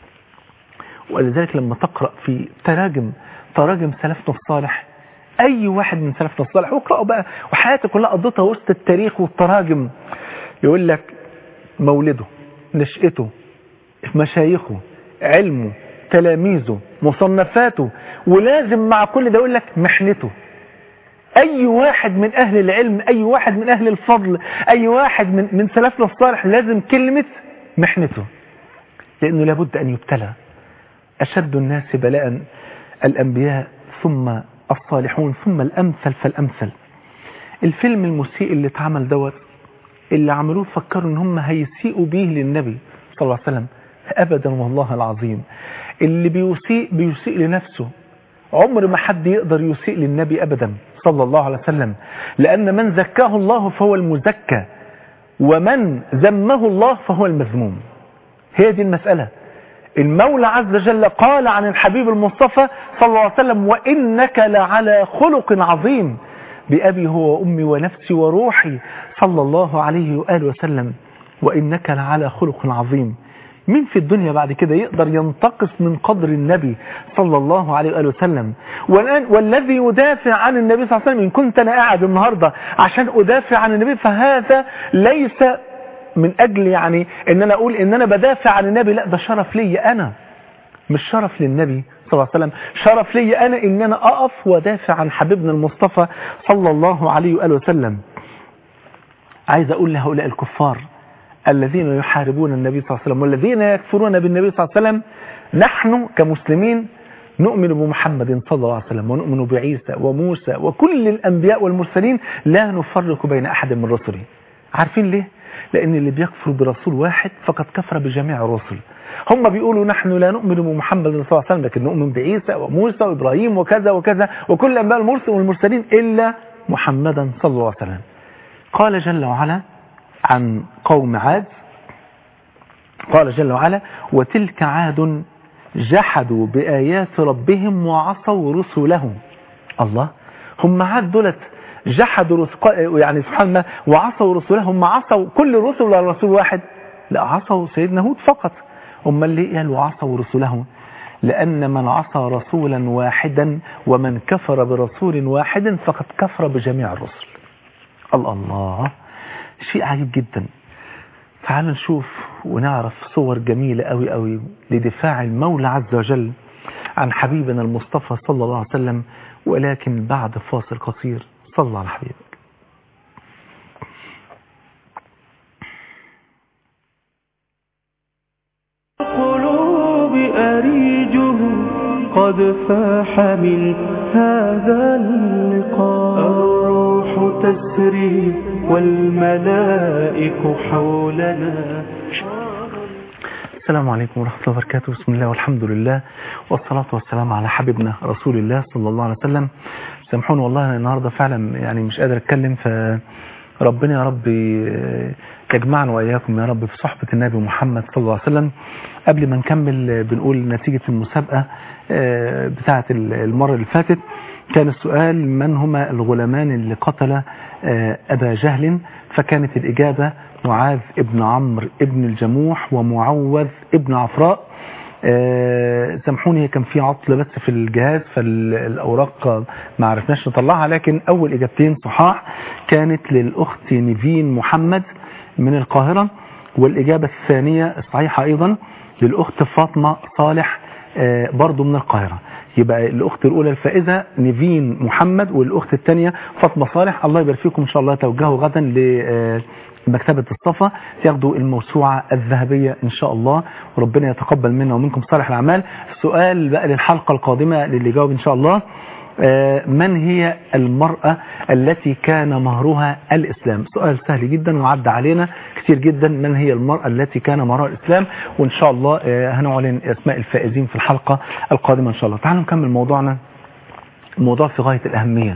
ولذلك لما تقرأ في تراجم تراجم سلفنا الصالح أي واحد من سلفنا الصالح واقرأوا بقى وحياتي كلها قضيتها وسط التاريخ والتراجم يقول لك مولده نشأته مشايخه علمه تلاميذه مصنفاته ولازم مع كل ده يقول لك محنته اي واحد من اهل العلم اي واحد من اهل الفضل اي واحد من, من سلفنا الصالح لازم كلمة محنته لانه لابد ان يبتلى اشد الناس بلاء الانبياء ثم الصالحون ثم الامثل فالامثل الفيلم المسيء اللي اتعمل دوت اللي عملوه فكروا ان هم هيسيئوا بيه للنبي صلى الله عليه وسلم ابدا والله العظيم اللي بيسيء بيسيء لنفسه عمر ما حد يقدر يسيء للنبي ابدا صلى الله عليه وسلم لان من زكاه الله فهو المزكى ومن ذمه الله فهو المذموم هي دي المسألة المولى عز وجل قال عن الحبيب المصطفى صلى الله عليه وسلم وإنك لعلى خلق عظيم بأبي هو وأمي ونفسي وروحي صلى الله عليه وآله وسلم وإنك لعلى خلق عظيم مين في الدنيا بعد كده يقدر ينتقص من قدر النبي صلى الله عليه وآله وسلم والآن والذي يدافع عن النبي صلى الله عليه وسلم إن كنت أنا قاعد النهاردة عشان أدافع عن النبي فهذا ليس من أجل يعني إن أنا أقول إن أنا بدافع عن النبي لا ده شرف لي أنا مش شرف للنبي صلى الله عليه وسلم شرف لي أنا إن أنا أقف ودافع عن حبيبنا المصطفى صلى الله عليه وآله وسلم عايز أقول لهؤلاء الكفار الذين يحاربون النبي صلى الله عليه وسلم والذين يكفرون بالنبي صلى الله عليه وسلم نحن كمسلمين نؤمن بمحمد صلى الله عليه وسلم ونؤمن بعيسى وموسى وكل الأنبياء والمرسلين لا نفرق بين أحد من رسله عارفين ليه؟ لأن اللي بيكفر برسول واحد فقد كفر بجميع الرسل هم بيقولوا نحن لا نؤمن بمحمد صلى الله عليه وسلم لكن نؤمن بعيسى وموسى وإبراهيم وكذا وكذا وكل الأنبياء المرسل والمرسلين إلا محمدا صلى الله عليه وسلم قال جل وعلا عن قوم عاد قال جل وعلا وتلك عاد جحدوا بآيات ربهم وعصوا رسله الله هم عاد دولت جحدوا رسق يعني سبحان الله وعصوا رسله هم عصوا كل الرسل ولا رسول واحد لا عصوا سيدنا هود فقط هم اللي قالوا عصوا رسله لأن من عصى رسولا واحدا ومن كفر برسول واحد فقد كفر بجميع الرسل الله الله شيء عجيب جدا تعال نشوف ونعرف صور جميلة قوي قوي لدفاع المولى عز وجل عن حبيبنا المصطفى صلى الله عليه وسلم ولكن بعد فاصل قصير صلى على حبيبك القلوب أريجه قد فاح من هذا اللقاء الروح تسري والملائك حولنا السلام عليكم ورحمة الله وبركاته بسم الله والحمد لله والصلاة والسلام على حبيبنا رسول الله صلى الله عليه وسلم سامحوني والله أنا النهاردة فعلا يعني مش قادر أتكلم فربنا يا رب يجمعنا وإياكم يا رب في صحبة النبي محمد صلى الله عليه وسلم قبل ما نكمل بنقول نتيجة المسابقة بتاعة المرة اللي فاتت كان السؤال من هما الغلامان اللي قتل أبا جهل فكانت الإجابة معاذ ابن عمرو ابن الجموح ومعوذ ابن عفراء سامحوني كان في عطل بس في الجهاز فالأوراق ما عرفناش نطلعها لكن أول إجابتين صحاح كانت للأخت نيفين محمد من القاهرة والإجابة الثانية الصحيحة أيضا للأخت فاطمة صالح برضو من القاهرة يبقى الأخت الأولى الفائزة نيفين محمد والأخت الثانية فاطمة صالح الله يبارك فيكم إن شاء الله توجهوا غدا لمكتبة الصفا ياخدوا الموسوعة الذهبية إن شاء الله وربنا يتقبل منا ومنكم صالح الأعمال السؤال بقى للحلقة القادمة للي جاوب إن شاء الله من هي المرأة التي كان مهرها الإسلام سؤال سهل جدا وعد علينا كتير جدا من هي المرأة التي كان مهرها الإسلام وإن شاء الله هنعلن أسماء الفائزين في الحلقة القادمة إن شاء الله تعالوا نكمل موضوعنا الموضوع في غاية الأهمية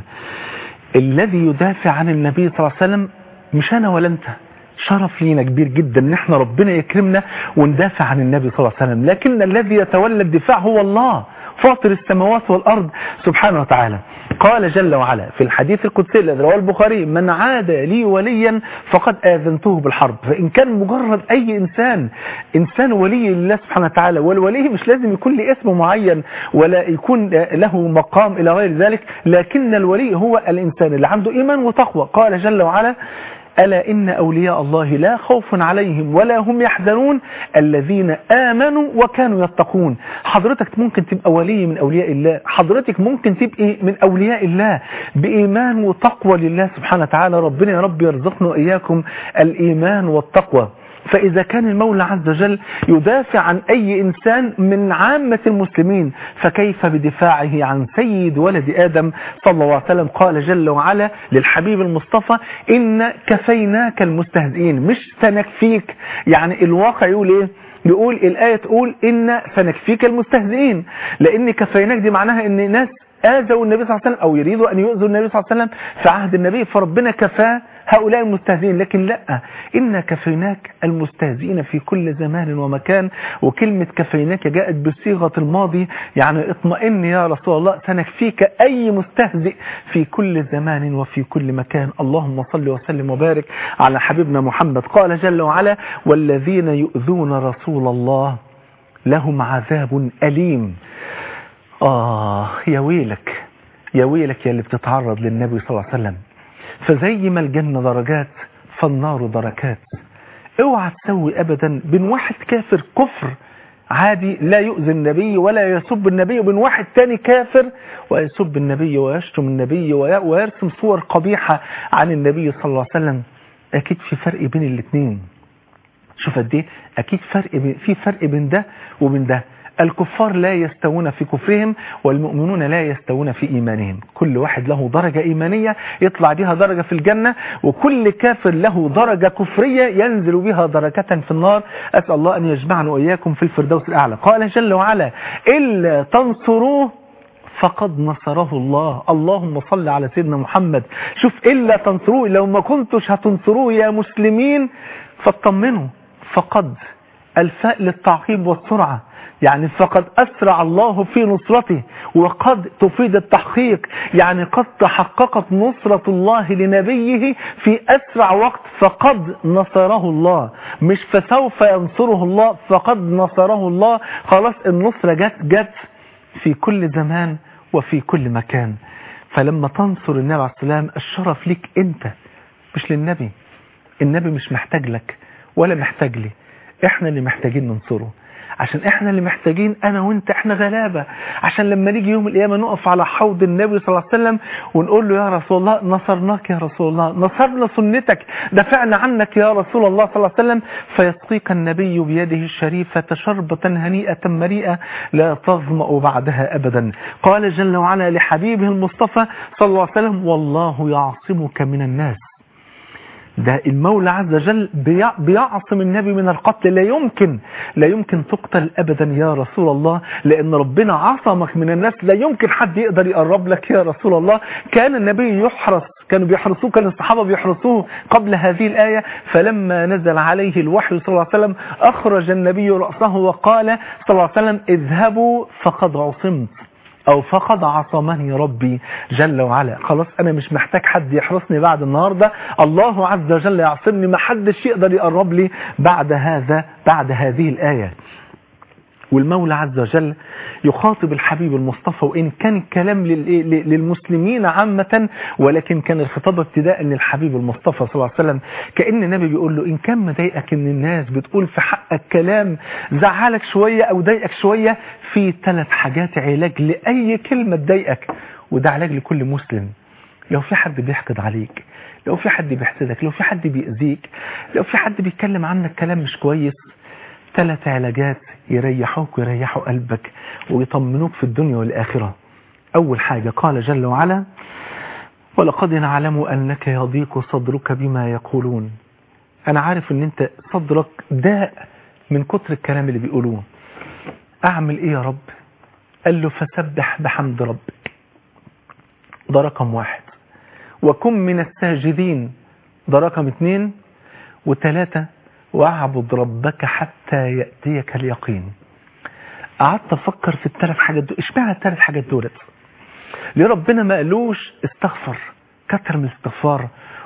الذي يدافع عن النبي صلى الله عليه وسلم مش أنا ولا أنت شرف لينا كبير جدا ان احنا ربنا يكرمنا وندافع عن النبي صلى الله عليه وسلم لكن الذي يتولى الدفاع هو الله فاطر السماوات والأرض سبحانه وتعالى قال جل وعلا في الحديث القدسي الذي رواه البخاري من عاد لي وليا فقد آذنته بالحرب فإن كان مجرد أي إنسان إنسان ولي لله سبحانه وتعالى والولي مش لازم يكون له اسم معين ولا يكون له مقام إلى غير ذلك لكن الولي هو الإنسان اللي عنده إيمان وتقوى قال جل وعلا ألا إن أولياء الله لا خوف عليهم ولا هم يحزنون الذين آمنوا وكانوا يتقون حضرتك ممكن تبقى ولي من أولياء الله حضرتك ممكن تبقى من أولياء الله بإيمان وتقوى لله سبحانه وتعالى ربنا يا رب يرزقنا وإياكم الإيمان والتقوى فإذا كان المولى عز وجل يدافع عن أي إنسان من عامة المسلمين فكيف بدفاعه عن سيد ولد آدم صلى الله عليه وسلم قال جل وعلا للحبيب المصطفى إن كفيناك المستهزئين مش سنكفيك يعني الواقع يقول إيه يقول الآية تقول إن سنكفيك المستهزئين لأن كفيناك دي معناها إن ناس آذوا النبي صلى الله عليه وسلم أو يريدوا أن يؤذوا النبي صلى الله عليه وسلم في عهد النبي فربنا كفاه هؤلاء المستهزئين لكن لا إنا كفيناك المستهزئين في كل زمان ومكان وكلمة كفيناك جاءت بصيغة الماضي يعني اطمئن يا رسول الله سنكفيك أي مستهزئ في كل زمان وفي كل مكان اللهم صل وسلم وبارك على حبيبنا محمد قال جل وعلا والذين يؤذون رسول الله لهم عذاب أليم آه يا ويلك يا ويلك يا اللي بتتعرض للنبي صلى الله عليه وسلم فزي ما الجنة درجات فالنار دركات اوعى تسوي ابدا بين واحد كافر كفر عادي لا يؤذي النبي ولا يسب النبي وبين واحد تاني كافر ويسب النبي ويشتم النبي ويرسم صور قبيحة عن النبي صلى الله عليه وسلم اكيد في فرق بين الاثنين شوف قد ايه اكيد فرق بين في فرق بين ده وبين ده الكفار لا يستوون في كفرهم والمؤمنون لا يستوون في إيمانهم كل واحد له درجة إيمانية يطلع بها درجة في الجنة وكل كافر له درجة كفرية ينزل بها درجة في النار أسأل الله أن يجمعنا وإياكم في الفردوس الأعلى قال جل وعلا إلا تنصروه فقد نصره الله اللهم صل على سيدنا محمد شوف إلا تنصروه لو ما كنتش هتنصروه يا مسلمين فاطمنوا فقد الفاء للتعقيب والسرعة يعني فقد أسرع الله في نصرته وقد تفيد التحقيق يعني قد تحققت نصرة الله لنبيه في أسرع وقت فقد نصره الله مش فسوف ينصره الله فقد نصره الله خلاص النصرة جت جت في كل زمان وفي كل مكان فلما تنصر النبي عليه السلام الشرف ليك انت مش للنبي النبي مش محتاج لك ولا محتاج لي احنا اللي محتاجين ننصره عشان احنا اللي محتاجين انا وانت احنا غلابة عشان لما نيجي يوم القيامة نقف على حوض النبي صلى الله عليه وسلم ونقول له يا رسول الله نصرناك يا رسول الله نصرنا سنتك دفعنا عنك يا رسول الله صلى الله عليه وسلم فيسقيك النبي بيده الشريفة شربة هنيئة مريئة لا تظمأ بعدها ابدا قال جل وعلا لحبيبه المصطفى صلى الله عليه وسلم والله يعصمك من الناس ده المولى عز وجل بيعصم النبي من القتل لا يمكن لا يمكن تقتل ابدا يا رسول الله لان ربنا عصمك من الناس لا يمكن حد يقدر يقرب لك يا رسول الله كان النبي يحرس كانوا بيحرسوه كان الصحابة بيحرسوه قبل هذه الآية فلما نزل عليه الوحي صلى الله عليه وسلم أخرج النبي رأسه وقال صلى الله عليه وسلم اذهبوا فقد عصمت او فقد عصمني ربي جل وعلا خلاص انا مش محتاج حد يحرسني بعد النهاردة الله عز وجل يعصمني ما حدش يقدر يقرب لي بعد هذا بعد هذه الآية والمولى عز وجل يخاطب الحبيب المصطفى وإن كان الكلام للمسلمين عامة ولكن كان الخطاب ابتداء للحبيب المصطفى صلى الله عليه وسلم كأن النبي بيقول له إن كان مضايقك إن الناس بتقول في حقك كلام زعلك شوية أو ضايقك شوية في ثلاث حاجات علاج لأي كلمة تضايقك وده علاج لكل مسلم لو في حد بيحقد عليك لو في حد بيحسدك لو في حد بيأذيك لو في حد بيتكلم عنك كلام مش كويس ثلاث علاجات يريحوك ويريحوا قلبك ويطمنوك في الدنيا والآخرة أول حاجة قال جل وعلا ولقد نعلم أنك يضيق صدرك بما يقولون أنا عارف أن أنت صدرك داء من كتر الكلام اللي بيقولوه أعمل إيه يا رب قال له فسبح بحمد ربك ده رقم واحد وكن من الساجدين ده رقم اثنين وثلاثة واعبد ربك حتى يأتيك اليقين قعدت افكر في الثلاث حاجات دول اشمعنى الثلاث حاجات دولت ليه ربنا ما قالوش استغفر كتر من الاستغفار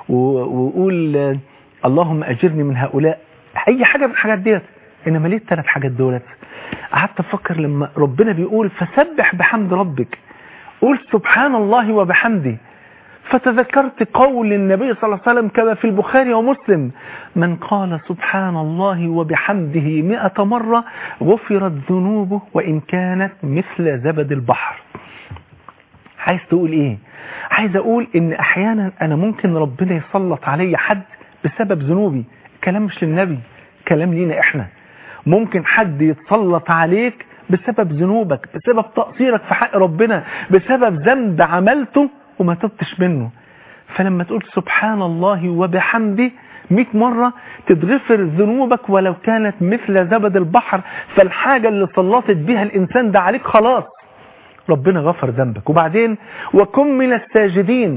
وقول اللهم اجرني من هؤلاء اي حاجة من الحاجات ديت انما ليه الثلاث حاجات دولت قعدت افكر لما ربنا بيقول فسبح بحمد ربك قول سبحان الله وبحمده فتذكرت قول النبي صلى الله عليه وسلم كما في البخاري ومسلم من قال سبحان الله وبحمده مئة مرة غفرت ذنوبه وإن كانت مثل زبد البحر عايز تقول ايه عايز اقول ان احيانا انا ممكن ربنا يسلط علي حد بسبب ذنوبي كلام مش للنبي كلام لينا احنا ممكن حد يتسلط عليك بسبب ذنوبك بسبب تقصيرك في حق ربنا بسبب ذنب عملته وما تبتش منه فلما تقول سبحان الله وبحمده 100 مرة تتغفر ذنوبك ولو كانت مثل زبد البحر فالحاجة اللي سلطت بها الإنسان ده عليك خلاص ربنا غفر ذنبك وبعدين وكن من الساجدين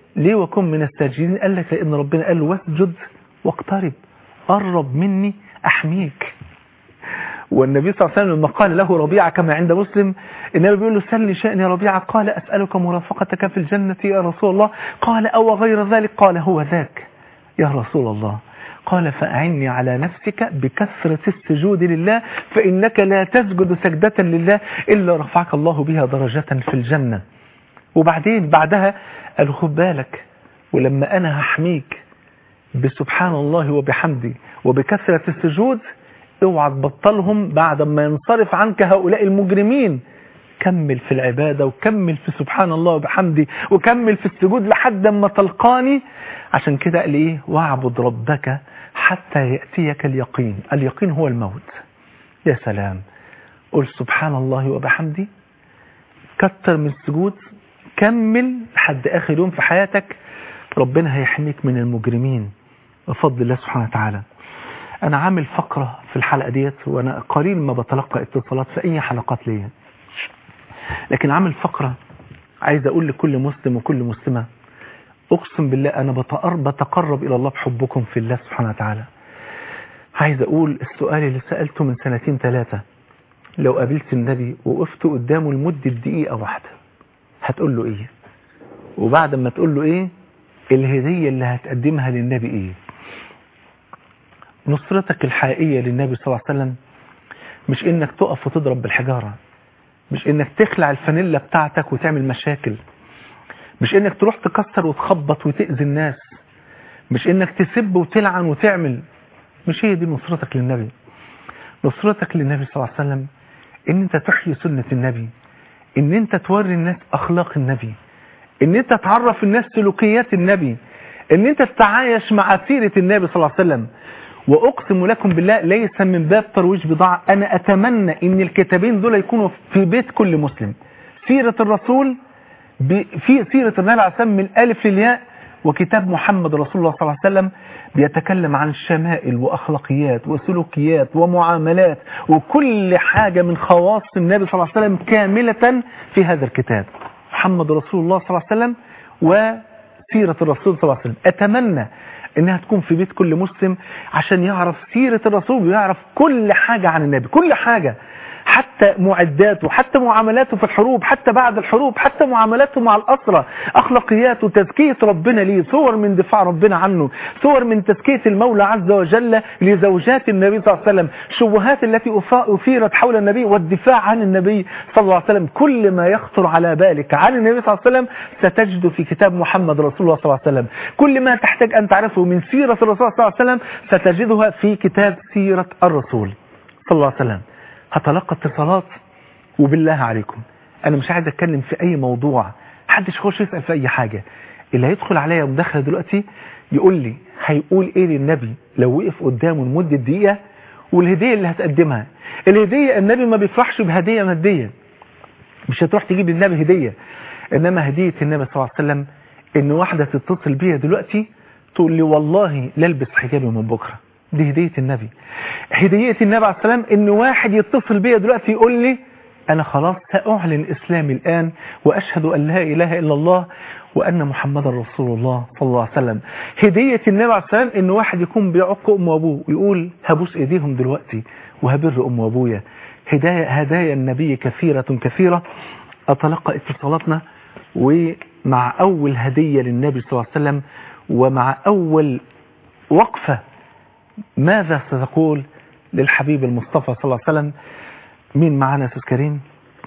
ليه وكن من الساجدين قال لك لأن ربنا قال له واسجد واقترب قرب مني أحميك والنبي صلى الله عليه وسلم لما قال له ربيعة كما عند مسلم النبي بيقول له سلني شأني ربيعة قال أسألك مرافقتك في الجنة يا رسول الله قال أو غير ذلك قال هو ذاك يا رسول الله قال فأعني على نفسك بكثرة السجود لله فإنك لا تسجد سجدة لله إلا رفعك الله بها درجة في الجنة وبعدين بعدها قال خد بالك ولما أنا هحميك بسبحان الله وبحمدي وبكثرة السجود اوعى تبطلهم بعد ما ينصرف عنك هؤلاء المجرمين كمل في العبادة وكمل في سبحان الله وبحمدي وكمل في السجود لحد ما تلقاني عشان كده قال ايه واعبد ربك حتى يأتيك اليقين اليقين هو الموت يا سلام قل سبحان الله وبحمدي كتر من السجود كمل لحد آخر يوم في حياتك ربنا هيحميك من المجرمين بفضل الله سبحانه وتعالى أنا عامل فقرة في الحلقة ديت وأنا قليل ما بتلقى اتصالات في أي حلقات ليا لكن عامل فقرة عايز أقول لكل مسلم وكل مسلمة أقسم بالله أنا بتقرب, بتقرب إلى الله بحبكم في الله سبحانه وتعالى عايز أقول السؤال اللي سألته من سنتين ثلاثة لو قابلت النبي وقفت قدامه لمدة دقيقة واحدة هتقول له إيه وبعد ما تقول له إيه الهدية اللي هتقدمها للنبي إيه نصرتك الحقيقية للنبي صلى الله عليه وسلم مش إنك تقف وتضرب بالحجارة مش إنك تخلع الفانيلا بتاعتك وتعمل مشاكل مش إنك تروح تكسر وتخبط وتأذي الناس مش إنك تسب وتلعن وتعمل مش هي دي نصرتك للنبي نصرتك للنبي صلى الله عليه وسلم إن أنت تحيي سنة النبي إن أنت توري الناس أخلاق النبي إن أنت تعرف الناس سلوكيات النبي إن أنت تتعايش مع سيرة النبي صلى الله عليه وسلم وأقسم لكم بالله ليس من باب ترويج بضاعة أنا أتمنى إن الكتابين دول يكونوا في بيت كل مسلم سيرة الرسول في سيرة النبي عليه السلام من الألف للياء وكتاب محمد رسول الله صلى الله عليه وسلم بيتكلم عن الشمائل وأخلاقيات وسلوكيات ومعاملات وكل حاجة من خواص النبي صلى الله عليه وسلم كاملة في هذا الكتاب محمد رسول الله صلى الله عليه وسلم وسيرة الرسول صلى الله عليه وسلم أتمنى انها تكون في بيت كل مسلم عشان يعرف سيرة الرسول ويعرف كل حاجة عن النبي كل حاجة حتى معداته حتى معاملاته في الحروب حتى بعد الحروب حتى معاملاته مع الأسرة أخلاقياته تزكية ربنا ليه صور من دفاع ربنا عنه صور من تزكية المولى عز وجل لزوجات النبي صلى الله عليه وسلم شبهات التي أثيرت حول النبي والدفاع عن النبي صلى الله عليه وسلم كل ما يخطر على بالك عن النبي صلى الله عليه وسلم ستجد في كتاب محمد رسول الله صلى الله عليه وسلم كل ما تحتاج أن تعرفه من سيرة الرسول صلى الله عليه وسلم ستجدها في كتاب سيرة الرسول صلى الله عليه وسلم هتلقى اتصالات وبالله عليكم انا مش عايز اتكلم في اي موضوع محدش يخش يسال في اي حاجه اللي هيدخل عليا مداخله دلوقتي يقول لي هيقول ايه للنبي لو وقف قدامه لمده دقيقه والهديه اللي هتقدمها الهديه النبي ما بيفرحش بهديه ماديه مش هتروح تجيب للنبي هديه انما هديه النبي صلى الله عليه وسلم ان واحده تتصل بيا دلوقتي تقول لي والله لا البس حجابي من بكره دي هدية النبي هدية النبي عليه السلام ان واحد يتصل بيا دلوقتي يقول لي انا خلاص سأعلن اسلامي الان واشهد ان لا اله الا الله وان محمدا رسول الله صلى الله عليه وسلم هدية النبي عليه السلام ان واحد يكون بيعق ام وابوه ويقول هبوس ايديهم دلوقتي وهبر ام وابويا هدايا هدايا النبي كثيرة كثيرة اتلقى اتصالاتنا ومع اول هدية للنبي صلى الله عليه وسلم ومع اول وقفة ماذا ستقول للحبيب المصطفى صلى الله عليه وسلم مين معنا يا استاذ كريم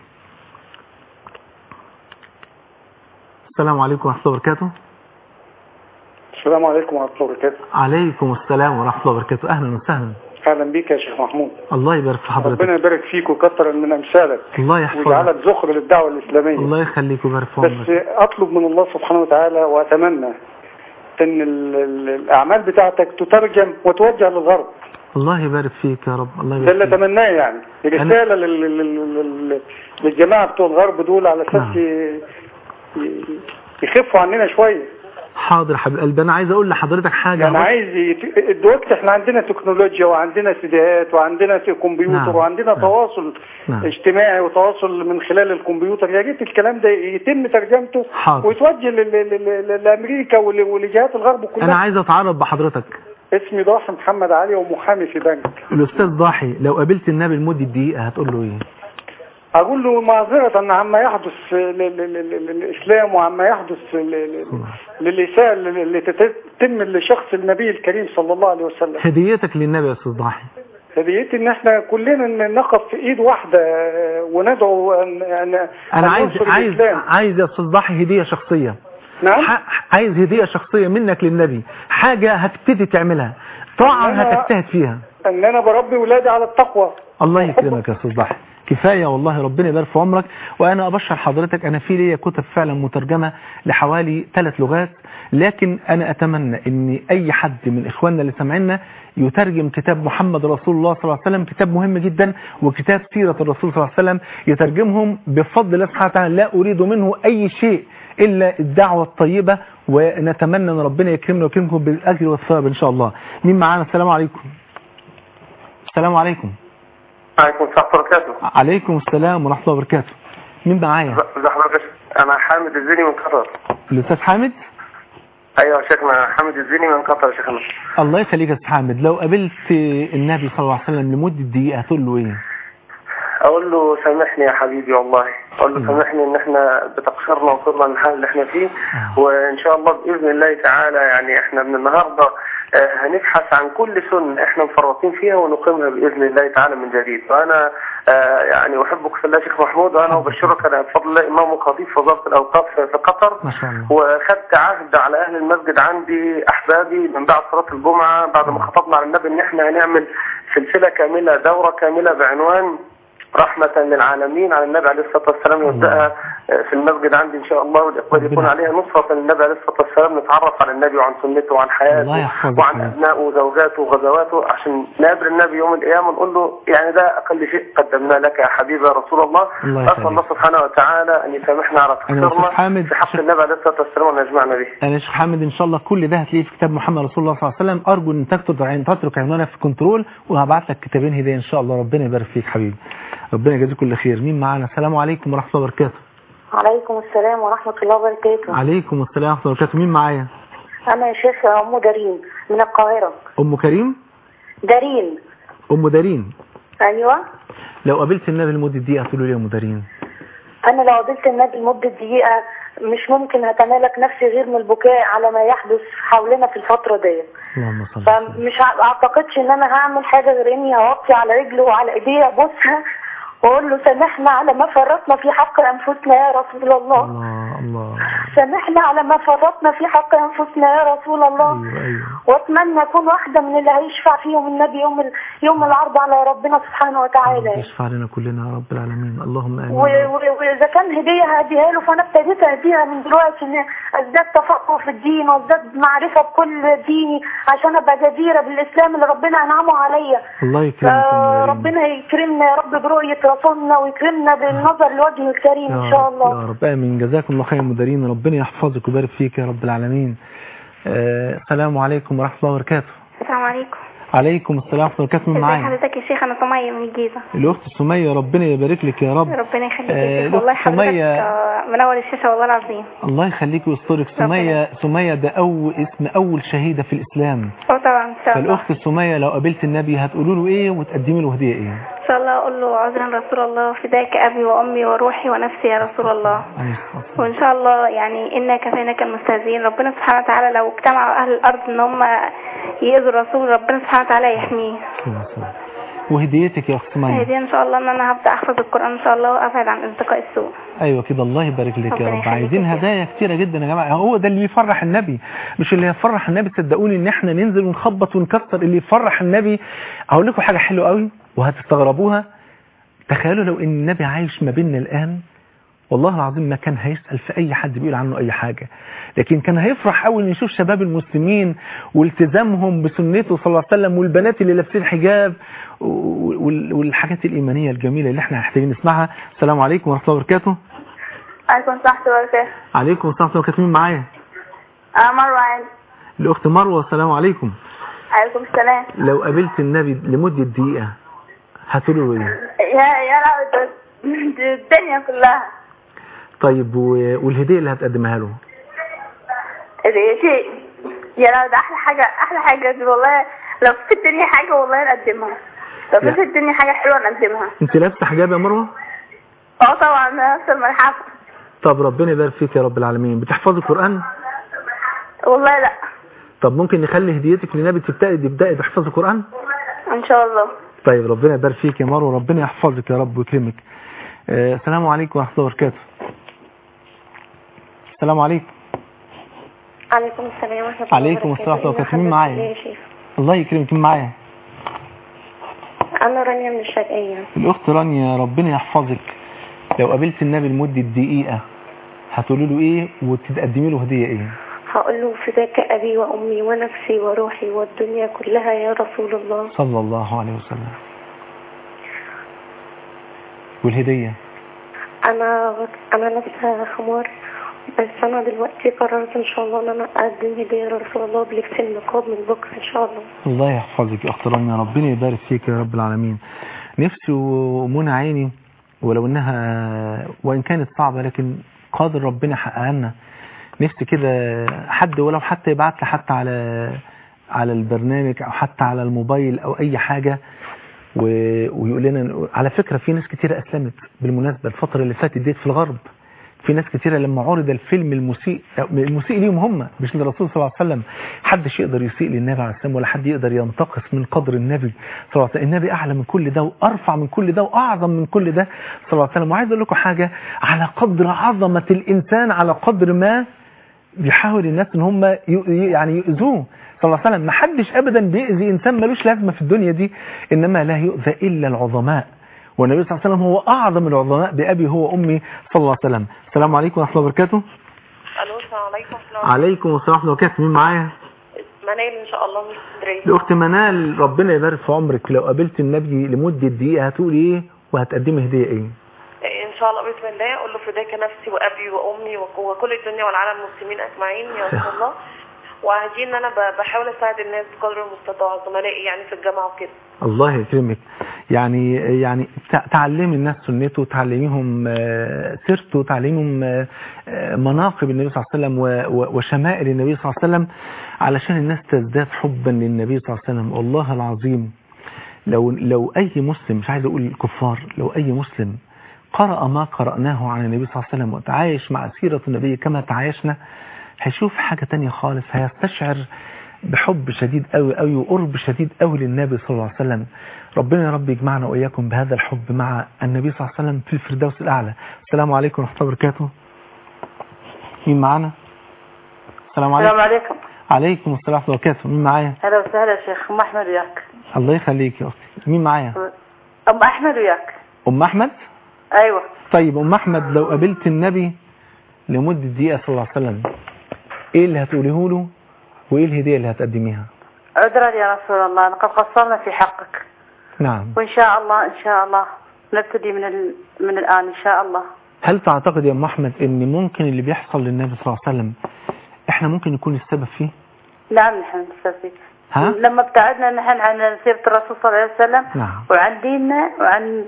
السلام عليكم ورحمه الله وبركاته السلام عليكم ورحمة الله وبركاته عليكم السلام ورحمه الله وبركاته اهلا وسهلا أهلا بك يا شيخ محمود الله يبارك في حضرتك ربنا يبارك فيك وكثر من أمثالك الله يحفظك ويجعلك ذخر للدعوة الإسلامية الله يخليك ويبارك في بس عمرك أطلب من الله سبحانه وتعالى وأتمنى أن ال- ال- الأعمال بتاعتك تترجم وتوجه للغرب الله يبارك فيك يا رب الله ده اللي يبارك فيك أتمناه يعني رسالة لل- لل- لل- للجماعة بتوع الغرب دول على أساس نعم. ي- ي- يخفوا عننا شوية حاضر يا حبيب قلبي انا عايز اقول لحضرتك حاجه يعني عايز يت... دلوقتي احنا عندنا تكنولوجيا وعندنا سيديهات وعندنا كمبيوتر نعم. وعندنا نعم. تواصل نعم. اجتماعي وتواصل من خلال الكمبيوتر يا ريت الكلام ده يتم ترجمته حاضر. ويتوجه ل- ل- ل- لامريكا ول- ولجهات الغرب كلها انا عايز اتعرف بحضرتك اسمي ضاحي محمد علي ومحامي في بنك الاستاذ ضاحي لو قابلت النبي لمده دقيقه هتقول له ايه اقول له معذرة عما يحدث ل- ل- ل- ل- للاسلام وعما يحدث ل- ل- للاساءة اللي تتم لشخص النبي الكريم صلى الله عليه وسلم هديتك للنبي يا استاذ ضاحي هديتي ان احنا كلنا نقف في ايد واحدة آه، وندعو ان ان انا أن عايز ننصر عايز الإسلام. عايز يا استاذ ضاحي هديه شخصيه نعم ح- عايز هديه شخصيه منك للنبي حاجه هتبتدي تعملها طاعه أنا- هتجتهد فيها ان انا بربي ولادي على التقوى الله يكرمك يا استاذ ضحي كفايه والله ربنا يبارك في عمرك وانا ابشر حضرتك انا في ليا كتب فعلا مترجمه لحوالي ثلاث لغات لكن انا اتمنى ان اي حد من اخواننا اللي سامعينا يترجم كتاب محمد رسول الله صلى الله عليه وسلم كتاب مهم جدا وكتاب سيره الرسول صلى الله عليه وسلم يترجمهم بفضل الله سبحانه وتعالى لا اريد منه اي شيء الا الدعوه الطيبه ونتمنى ان ربنا يكرمنا ويكرمكم بالاجر والثواب ان شاء الله مين معانا السلام عليكم السلام عليكم عليكم السلام ورحمة الله وبركاته عليكم السلام ورحمة الله وبركاته مين معايا ازي حضرتك انا حامد الزيني من قطر الأستاذ حامد ايوه يا شيخنا حامد الزيني من قطر يا شيخنا الله يخليك يا أستاذ حامد لو قابلت النبي صلى الله عليه وسلم لمدة دقيقة هتقول له إيه اقول له سامحني يا حبيبي والله اقول له مم. سامحني ان احنا بتقصيرنا وصلنا للحال اللي احنا فيه آه. وان شاء الله باذن الله تعالى يعني احنا من النهارده آه، هنبحث عن كل سنه احنا مفرطين فيها ونقيمها باذن الله تعالى من جديد وانا آه، يعني احبك في الله يا شيخ محمود وانا ابشرك انا بفضل الله امام وخطيب في وزاره الاوقاف في قطر ما شاء الله وخدت عهد على اهل المسجد عندي احبابي من بعد صلاه الجمعه بعد ما خطبنا على النبي ان احنا هنعمل سلسله كامله دوره كامله بعنوان رحمة للعالمين على النبي عليه الصلاة والسلام يبدأها في المسجد عندي إن شاء الله والإقبال يكون ربنا- عليها نصرة للنبي عليه الصلاة والسلام نتعرف على النبي وعن سنته وعن الله حياته يحفظك وعن يا رب. أبنائه وزوجاته وغزواته عشان نقابل النبي يوم القيامة ونقول له يعني ده أقل شيء قدمناه لك يا حبيبي يا رسول الله الله أسأل يخليك. الله سبحانه وتعالى أن يسامحنا على أنا يا أستاذ تقصيرنا حامد في حق شك- النبي عليه الصلاة والسلام وأن يجمعنا به أنا يا شيخ حامد إن شاء الله كل ده هتلاقيه في كتاب محمد رسول الله صلى الله عليه وسلم أرجو أن تترك عن- تترك عنوانك في كنترول وهبعت لك كتابين هدية إن شاء الله ربنا يبارك فيك حبيبي ربنا يجازيك كل خير مين معانا السلام عليكم ورحمة الله وبركاته عليكم السلام ورحمة الله وبركاته عليكم السلام ورحمة الله وبركاته مين معايا أنا يا شيخ أم دارين من القاهرة أم كريم دارين أم دارين أيوة لو قابلت النبي لمدة دقيقة هتقولوا لي يا أم دارين أنا لو قابلت النبي لمدة دقيقة مش ممكن هتمالك نفسي غير من البكاء على ما يحدث حولنا في الفترة دي اللهم صل وسلم. فمش ع- اعتقدش ان انا هعمل حاجة غير اني هوطي على رجله وعلى ايديه ابوسها واقول له سامحنا على ما فرطنا في حق انفسنا يا رسول الله الله الله سامحنا على ما فرطنا في حق انفسنا يا رسول الله أيوه أيوه واتمنى اكون واحده من اللي هيشفع فيهم النبي يوم ال... يوم العرض على ربنا سبحانه رب وتعالى يشفع لنا كلنا يا رب العالمين اللهم و- امين و- واذا كان هديه هديها له فانا ابتديت اهديها من دلوقتي ان ازداد تفقه في الدين وازداد معرفه بكل ديني عشان ابقى جديره بالاسلام اللي ربنا انعمه عليا الله يكرمك يا أم دارين. ربنا يكرمنا يا رب برؤيه رسولنا ويكرمنا بالنظر لوجهه الكريم يا ان شاء رب- الله يا رب امين جزاكم الله خير يا مديرين ربنا يحفظك ويبارك فيك يا رب العالمين آه، السلام عليكم ورحمه الله وبركاته السلام عليكم عليكم السلام ورحمه الله وبركاته من ازي معايا حضرتك يا شيخ انا سمية من الجيزة الاخت سميه ربنا يبارك لك يا رب ربنا يخليك آه، يا شيخ الأخت والله حضرتك سمية- آه، منور الشاشة والله العظيم الله يخليك ويسترك سميه سميه ده اول اسم اول شهيده في الاسلام اه طبعا ان شاء الله فالاخت سميه لو قابلت النبي هتقولوا له ايه وتقدمي له هديه ايه ان شاء الله اقول له عذرا رسول الله فداك ابي وامي وروحي ونفسي يا رسول الله عليه الصلاة والسلام. وان شاء الله يعني انا كفيناك المستهزئين ربنا سبحانه وتعالى لو اجتمعوا اهل الارض ان هم يأذوا الرسول ربنا سبحانه وتعالى يحميه اللهم صل. وهديتك يا اخت سميه هدي ان شاء الله ان انا هبدا احفظ القران ان شاء الله وابعد عن اصدقاء السوء ايوه كده الله يبارك لك يا ربنا رب يخليك عايزين يا هدايا كتيره جدا يا جماعه هو ده اللي يفرح النبي مش اللي يفرح النبي تصدقوني ان احنا ننزل ونخبط ونكسر اللي يفرح النبي هقول لكم حاجه حلوه قوي وهتستغربوها تخيلوا لو ان النبي عايش ما بيننا الان والله العظيم ما كان هيسأل في أي حد بيقول عنه أي حاجة لكن كان هيفرح أول يشوف شباب المسلمين والتزامهم بسنته صلى الله عليه وسلم والبنات اللي لابسين حجاب وال- والحاجات الإيمانية الجميلة اللي احنا محتاجين نسمعها السلام عليكم ورحمة الله وبركاته عليكم السلام ورحمه الله وبركاته عليكم السلام ورحمة الله وبركاته مين معايا اه مروه عادي الاخت مروه السلام عليكم عليكم السلام لو قابلت النبي لمده دقيقه هتقولوا له ايه يا يا لا ده- ده الدنيا كلها طيب و- والهديه اللي هتقدمها له ده شيء يا لا ده احلى حاجه احلى حاجه دي والله لو في الدنيا حاجه والله نقدمها لو لا. في الدنيا حاجه حلوه نقدمها انت لابسه حجاب يا مروه اه طبعا نفس الملحفه طب ربنا يبارك فيك يا رب العالمين بتحفظي القران والله لا طب ممكن نخلي هديتك للنبي تبداي تبداي تحفظي القران ان شاء الله طيب ربنا يبارك فيك يا مروه ربنا يحفظك يا رب ويكرمك آه، السلام عليكم ورحمه الله وبركاته السلام عليكم عليكم السلام ورحمة الله عليكم وبركاته. السلام ورحمة الله وبركاته. مين إن معايا؟ حضرتك يا شيخ الله يكرمك مين معايا أنا رانيا من الشرقية الاخت رانيا ربنا يحفظك لو قابلت النبي لمده دقيقه هتقولي له ايه وتقدمي له هديه ايه هقول له فداك أبي وأمي ونفسي وروحي والدنيا كلها يا رسول الله صلى الله عليه وسلم والهديه أنا أنا لابسة خمار بس أنا دلوقتي قررت إن شاء الله إن أنا أقدم هدية لرسول الله بلبس النقاب من بكرة إن شاء الله الله يحفظك يا اخت رانيا ربنا يبارك فيك يا رب العالمين نفسي ومنى عيني ولو انها وان كانت صعبه لكن قادر ربنا يحققها لنا نفسي كده حد ولو حتى يبعت لي حتى على على البرنامج او حتى على الموبايل او اي حاجه و- ويقول لنا على فكره في ناس كتيره اسلمت بالمناسبه الفتره اللي فاتت ديت في الغرب في ناس كتيرة لما عرض الفيلم المسيء المسيء ليهم هم مش للرسول صلى الله عليه وسلم حدش يقدر يسيء للنبي عليه السلام ولا حد يقدر ينتقص من قدر النبي صلى الله عليه وسلم النبي أعلى من كل ده وأرفع من كل ده وأعظم من كل ده صلى الله عليه وسلم وعايز أقول لكم حاجة على قدر عظمة الإنسان على قدر ما بيحاول الناس ان هم ي- ي- يعني يؤذوه صلى الله عليه وسلم ما حدش ابدا بيأذي انسان ملوش لازمه في الدنيا دي انما لا يؤذى الا العظماء والنبي صلى الله عليه وسلم هو اعظم العظماء بابي هو امي صلى الله عليه وسلم السلام عليكم ورحمه الله وبركاته الو السلام عليكم السلام عليكم السلام ورحمه الله وبركاته مين معايا منال ان شاء الله من اسكندريه الاخت منال ربنا يبارك في عمرك لو قابلت النبي لمده دقيقه هتقولي ايه وهتقدمي هديه ايه ان شاء الله باذن الله اقول له فداك نفسي وابي وامي وك- وكل الدنيا والعالم المسلمين اجمعين يا رسول الله وهدي ان انا ب- بحاول اساعد الناس بقدر المستطاع زملائي يعني في الجامعه وكده الله يكرمك يعني يعني تع- تعلمي الناس سنته تعلميهم آه، سيرته تعلميهم آه، آه، مناقب النبي صلى الله عليه وسلم و- و- وشمائل النبي صلى الله عليه وسلم علشان الناس تزداد حبا للنبي صلى الله عليه وسلم والله العظيم لو لو اي مسلم مش عايز اقول الكفار لو اي مسلم قرأ ما قرأناه عن النبي صلى الله عليه وسلم وتعايش مع سيرة النبي كما تعايشنا هيشوف حاجة تانية خالص هيستشعر بحب شديد قوي قوي وقرب شديد قوي للنبي صلى الله عليه وسلم ربنا يا رب يجمعنا وإياكم بهذا الحب مع النبي صلى الله عليه وسلم في الفردوس الأعلى السلام عليكم ورحمة الله وبركاته مين معانا السلام عليكم السلام عليكم عليكم السلام ورحمة الله وبركاته مين معايا هلا وسهلا شيخ ام احمد وياك الله يخليك يا أختي مين معايا ام احمد وياك أم أحمد ايوه طيب أم أحمد لو قابلت النبي لمدة دقيقة صلى الله عليه وسلم إيه اللي هتقوليه له وإيه الهدية اللي هتقدميها عذرا يا رسول الله لقد قصرنا في حقك نعم وان شاء الله ان شاء الله نبتدي من ال... من الان ان شاء الله هل تعتقد يا أم أحمد إن ممكن اللي بيحصل للنبي صلى الله عليه وسلم إحنا ممكن نكون السبب فيه نعم نحن نستفيد ها؟ لما ابتعدنا نحن عن سيرة الرسول صلى الله عليه وسلم نعم وعن ديننا وعن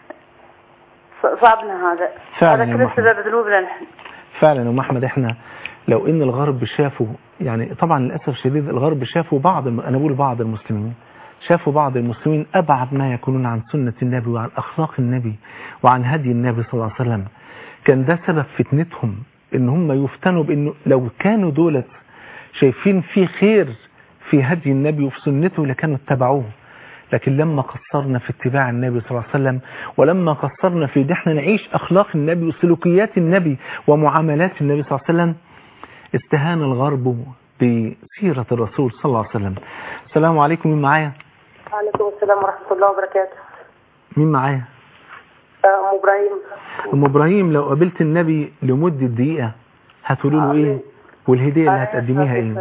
ص- صعبنا هذا فعلا هذا يا كله محمد. سبب ذنوبنا نحن فعلا يا أم أحمد إحنا لو إن الغرب شافوا يعني طبعا للأسف الشديد الغرب شافوا بعض الم- أنا بقول بعض المسلمين شافوا بعض المسلمين أبعد ما يكونون عن سنة النبي وعن أخلاق النبي وعن هدي النبي صلى الله عليه وسلم كان ده سبب فتنتهم إن هم يفتنوا بإنه لو كانوا دولت شايفين في خير في هدي النبي وفي سنته لكانوا اتبعوه لكن لما قصرنا في اتباع النبي صلى الله عليه وسلم ولما قصرنا في ان احنا نعيش اخلاق النبي وسلوكيات النبي ومعاملات النبي صلى الله عليه وسلم استهان الغرب بسيرة الرسول صلى الله عليه وسلم السلام عليكم مين معايا وعليكم السلام ورحمه الله وبركاته مين معايا ام ابراهيم ام ابراهيم لو قابلت النبي لمدة دقيقة هتقولوا له ايه والهدية اللي هتقدميها ايه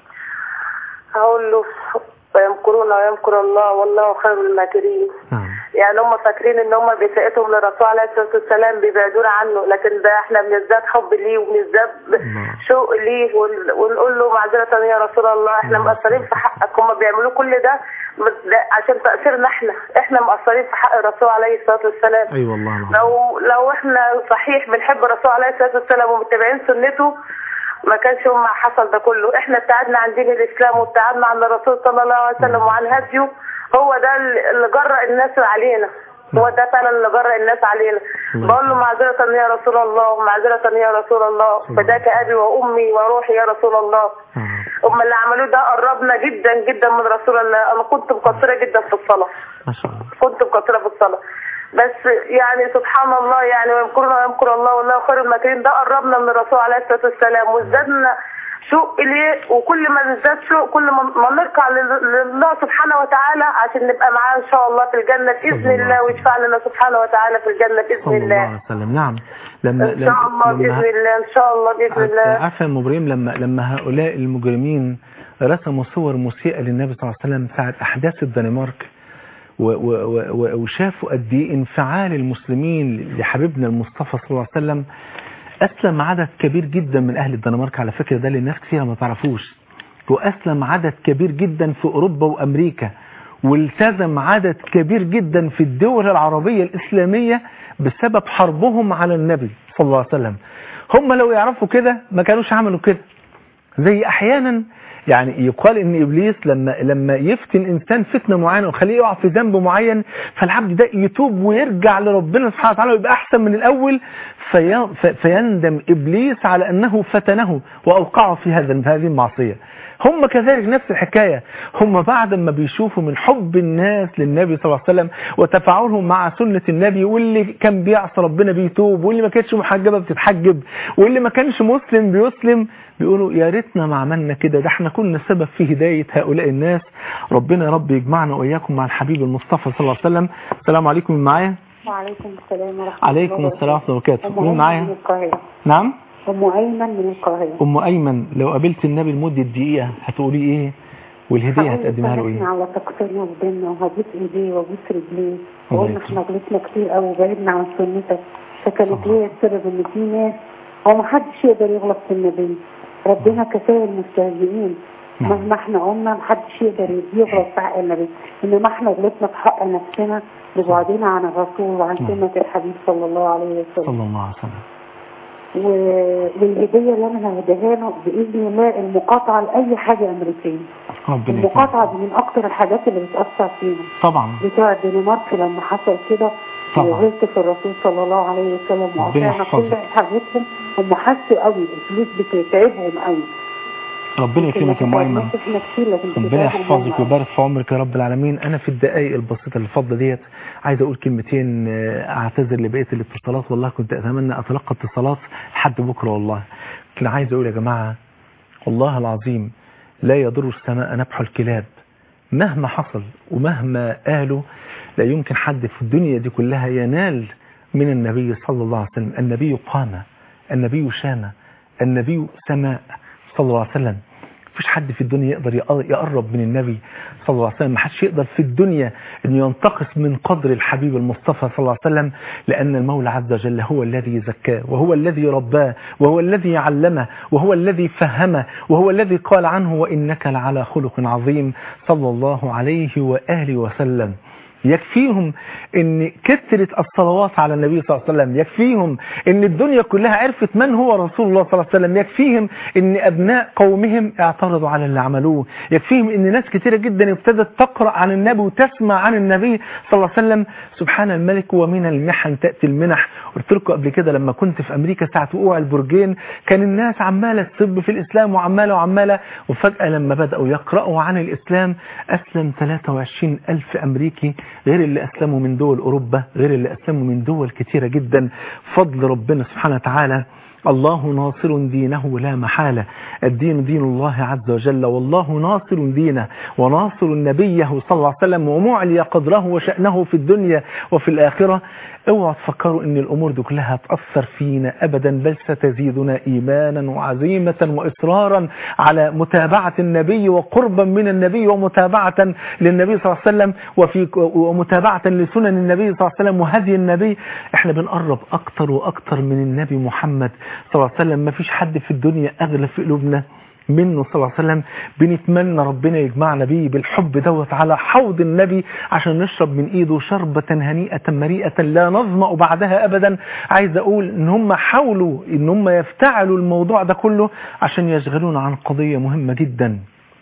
هقول له ويمكرون ويمكر الله والله خير الماكرين نعم يعني هم فاكرين ان هم بساءتهم للرسول عليه الصلاه والسلام بيبعدونا عنه لكن ده احنا بنزداد حب ليه وبنزداد شوق ليه ون- ونقول له معذره يا رسول الله احنا مقصرين في حقك هم بيعملوا كل ده ده عشان تاثيرنا احنا احنا مقصرين في حق الرسول عليه الصلاه والسلام اي والله العظيم لو لو احنا صحيح بنحب الرسول عليه الصلاه والسلام ومتابعين سنته ما كانش هم حصل ده كله احنا ابتعدنا عن دين الاسلام وابتعدنا عن الرسول صلى الله عليه وسلم وعن هديه هو ده اللي جرأ الناس علينا هو ده فعلا اللي جرأ الناس علينا بقول له معذرة يا رسول الله معذرة يا رسول الله فداك ابي وامي وروحي يا رسول الله هم اللي عملوه ده قربنا جدا جدا من رسول الله انا كنت مقصرة جدا في الصلاة ما شاء الله كنت مقصرة في الصلاة بس يعني سبحان الله يعني ويمكرون ويمكر الله والله خير الماكرين ده قربنا من الرسول عليه الصلاة والسلام وازدادنا شوق إليه وكل ما نزداد شوق كل ما ما نركع لل- لله سبحانه وتعالى عشان نبقى معاه إن شاء الله في الجنة بإذن الله ويشفع لنا سبحانه وتعالى في الجنة بإذن صلى الله الله عليه وسلم نعم لما إن شاء الله بإذن الله إن شاء الله بإذن الله عارفه يا ام ابراهيم لما لما هؤلاء المجرمين رسموا صور مسيئه للنبي صلى الله عليه وسلم ساعه احداث الدنمارك و- و- و- و- وشافوا قد ايه انفعال المسلمين لحبيبنا المصطفى صلى الله عليه وسلم اسلم عدد كبير جدا من اهل الدنمارك على فكره ده اللي الناس كثيره ما تعرفوش واسلم عدد كبير جدا في اوروبا وامريكا والتزم عدد كبير جدا في الدول العربية الإسلامية بسبب حربهم على النبي صلى الله عليه وسلم هم لو يعرفوا كده ما كانوش عملوا كده زي أحيانا يعني يقال ان ابليس لما لما يفتن انسان فتنه معينه ويخليه يقع في ذنب معين فالعبد ده يتوب ويرجع لربنا سبحانه وتعالى ويبقى احسن من الاول في في فيندم ابليس على انه فتنه واوقعه في هذا في هذه المعصيه هم كذلك نفس الحكايه هم بعد ما بيشوفوا من حب الناس للنبي صلى الله عليه وسلم وتفاعلهم مع سنه النبي واللي كان بيعصى ربنا بيتوب واللي ما كانتش محجبه بتتحجب واللي ما كانش مسلم بيسلم بيقولوا يا ريتنا ما عملنا كده ده احنا كنا سبب في هداية هؤلاء الناس ربنا يا رب يجمعنا وإياكم مع الحبيب المصطفى صلى الله عليه وسلم السلام عليكم من معايا وعليكم السلام ورحمة الله عليكم السلام ورحمة الله وبركاته أم مين أيمن معايا من القاهرة نعم أم أيمن من القاهرة أم أيمن لو قابلت النبي لمدة دقيقة هتقولي إيه والهدية هتقدمها له سامحنا إيه على تقصيرنا وديننا وهبوس إيديه وابوس رجليه الله وقلنا احنا غلطنا كتير قوي وبعدنا عن سنتك فكانت هي السبب إن في ناس هو ما حدش يقدر يغلط في النبي ربنا كفاية المستهزئين مهما احنا قلنا ما حدش يقدر يغلط في حق النبي انما احنا غلطنا في حق نفسنا ببعدنا عن الرسول وعن سنة الحبيب صلى الله عليه وسلم صلى الله عليه وسلم و- والهدية اللي انا هديها له باذن الله المقاطعة لاي حاجة امريكية ربنا يكرمك المقاطعة دي من اكتر الحاجات اللي بتأثر فينا طبعا بتوع الدنمارك لما حصل كده طبعا. وغلط في الرسول صلى الله عليه وسلم ربنا وقطعنا يحفظك. كل حاجتهم هم حسوا قوي الفلوس بتتعبهم قوي ربنا يكرمك يا أم أيمن احنا كتير لكن ربنا بتتعبهم يحفظك هم. ويبارك في عمرك يا رب العالمين انا في الدقائق البسيطه اللي فاضله ديت عايز اقول كلمتين آه، اعتذر لبقيه الاتصالات والله كنت اتمنى اتلقى اتصالات لحد بكره والله لكن عايز اقول يا جماعه والله العظيم لا يضر السماء نبح الكلاب مهما حصل ومهما قالوا لا يمكن حد في الدنيا دي كلها ينال من النبي صلى الله عليه وسلم النبي قام النبي شام النبي سماء صلى الله عليه وسلم مفيش حد في الدنيا يقدر يق- يقرب من النبي صلى الله عليه وسلم محدش يقدر في الدنيا أن ينتقص من قدر الحبيب المصطفى صلى الله عليه وسلم لأن المولى عز وجل هو الذي زكاه وهو الذي رباه وهو الذي علمه وهو الذي فهمه وهو الذي قال عنه وإنك لعلى خلق عظيم صلى الله عليه وآله وسلم يكفيهم ان كثرة الصلوات على النبي صلى الله عليه وسلم يكفيهم ان الدنيا كلها عرفت من هو رسول الله صلى الله عليه وسلم يكفيهم ان ابناء قومهم اعترضوا على اللي عملوه يكفيهم ان ناس كثيرة جدا ابتدت تقرأ عن النبي وتسمع عن النبي صلى الله عليه وسلم سبحان الملك ومن المحن تأتي المنح قلت لكم قبل كده لما كنت في امريكا ساعة وقوع البرجين كان الناس عمالة تسب في الاسلام وعمالة وعمالة وفجأة لما بدأوا يقرأوا عن الاسلام اسلم 23 الف امريكي غير اللي اسلموا من دول اوروبا غير اللي اسلموا من دول كتيرة جدا فضل ربنا سبحانه وتعالى الله ناصر دينه لا محالة الدين دين الله عز وجل والله ناصر دينه وناصر نبيه صلى الله عليه وسلم ومعلي قدره وشأنه في الدنيا وفي الآخرة اوعوا تفكروا ان الامور دي كلها هتأثر فينا ابدا بل ستزيدنا ايمانا وعزيمة واصرارا على متابعة النبي وقربا من النبي ومتابعة للنبي صلى الله عليه وسلم وفي ومتابعة لسنن النبي صلى الله عليه وسلم وهدي النبي احنا بنقرب اكتر واكتر من النبي محمد صلى الله عليه وسلم ما فيش حد في الدنيا اغلى في قلوبنا منه صلى الله عليه وسلم بنتمنى ربنا يجمعنا بيه بالحب دوت على حوض النبي عشان نشرب من ايده شربة هنيئة مريئة لا نظمأ بعدها ابدا عايز اقول ان هم حاولوا ان هم يفتعلوا الموضوع ده كله عشان يشغلونا عن قضية مهمة جدا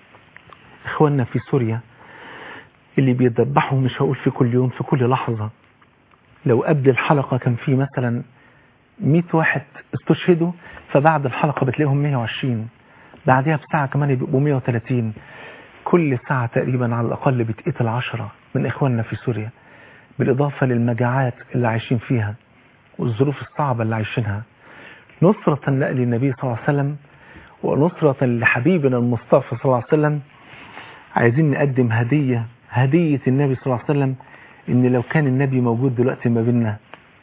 اخواننا في سوريا اللي بيدبحوا مش هقول في كل يوم في كل لحظة لو قبل الحلقة كان في مثلا 100 واحد استشهدوا فبعد الحلقة بتلاقيهم 120 بعدها بساعة كمان بيبقوا 130 كل ساعة تقريبا على الأقل بتقتل عشرة من إخواننا في سوريا بالإضافة للمجاعات اللي عايشين فيها والظروف الصعبة اللي عايشينها نصرة لأهل النبي صلى الله عليه وسلم ونصرة لحبيبنا المصطفى صلى الله عليه وسلم عايزين نقدم هدية هدية النبي صلى الله عليه وسلم إن لو كان النبي موجود دلوقتي ما بيننا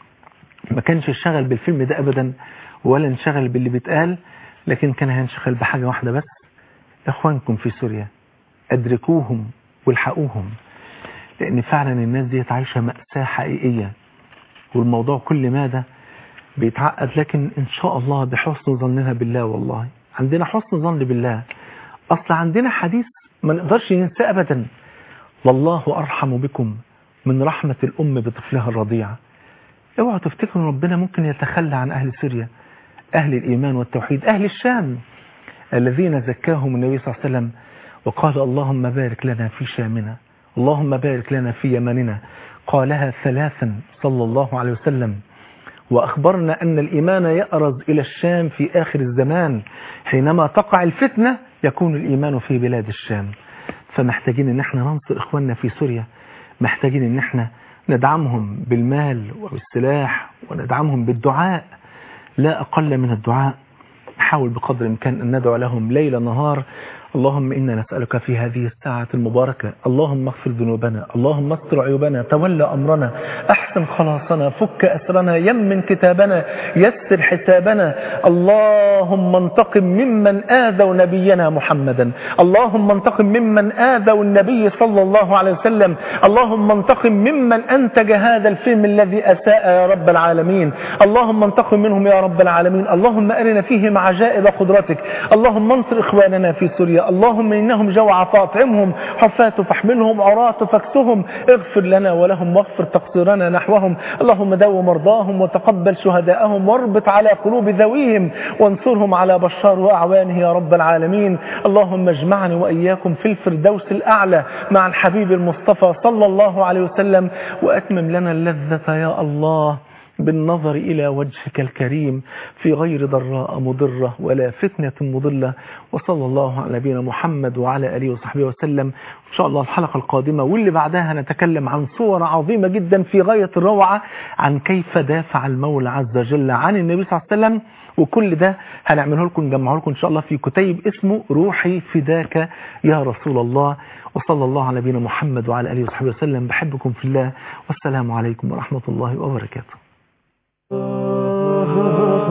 ما كانش انشغل بالفيلم ده أبدا ولا انشغل باللي بيتقال لكن كان هينشغل بحاجة واحدة بس إخوانكم في سوريا أدركوهم والحقوهم لأن فعلا الناس دي عايشة مأساة حقيقية والموضوع كل ماذا بيتعقد لكن إن شاء الله بحسن ظننا بالله والله عندنا حسن ظن بالله أصل عندنا حديث ما نقدرش ننساه أبدا والله أرحم بكم من رحمة الأم بطفلها الرضيع اوعوا تفتكروا ربنا ممكن يتخلى عن أهل سوريا أهل الإيمان والتوحيد أهل الشام الذين زكاهم النبي صلى الله عليه وسلم وقال اللهم بارك لنا في شامنا اللهم بارك لنا في يمننا قالها ثلاثا صلى الله عليه وسلم وأخبرنا أن الإيمان يأرز إلى الشام في آخر الزمان حينما تقع الفتنة يكون الإيمان في بلاد الشام فمحتاجين أن احنا ننصر إخواننا في سوريا محتاجين أن احنا ندعمهم بالمال وبالسلاح وندعمهم بالدعاء لا أقل من الدعاء نحاول بقدر الإمكان أن ندعو لهم ليل نهار اللهم إنا نسألك في هذه الساعة المباركة اللهم اغفر ذنوبنا اللهم استر عيوبنا تولى أمرنا أحسن خلاصنا فك أسرنا يمن كتابنا يسر حسابنا اللهم انتقم ممن آذوا نبينا محمدا اللهم انتقم ممن آذوا النبي صلى الله عليه وسلم اللهم انتقم ممن أنتج هذا الفيلم الذي أساء يا رب العالمين اللهم انتقم منهم يا رب العالمين اللهم أرنا فيهم عجائب قدرتك اللهم انصر إخواننا في سوريا اللهم إنهم جوع فاطعمهم حفاة فاحملهم عراة فاكسهم اغفر لنا ولهم واغفر تقصيرنا نحوهم اللهم دو مرضاهم وتقبل شهداءهم واربط على قلوب ذويهم وانصرهم على بشار وأعوانه يا رب العالمين اللهم اجمعني وإياكم في الفردوس الأعلى مع الحبيب المصطفى صلى الله عليه وسلم وأتمم لنا اللذة يا الله بالنظر إلى وجهك الكريم في غير ضراء مضرة ولا فتنة مضلة وصلى الله على نبينا محمد وعلى آله وصحبه وسلم إن شاء الله الحلقة القادمة واللي بعدها هنتكلم عن صور عظيمة جدا في غاية الروعة عن كيف دافع المولى عز وجل عن النبي صلى الله عليه وسلم وكل ده هنعمله لكم نجمعه لكم إن شاء الله في كتيب اسمه روحي فداك يا رسول الله وصلى الله على نبينا محمد وعلى آله وصحبه وسلم بحبكم في الله والسلام عليكم ورحمة الله وبركاته Oh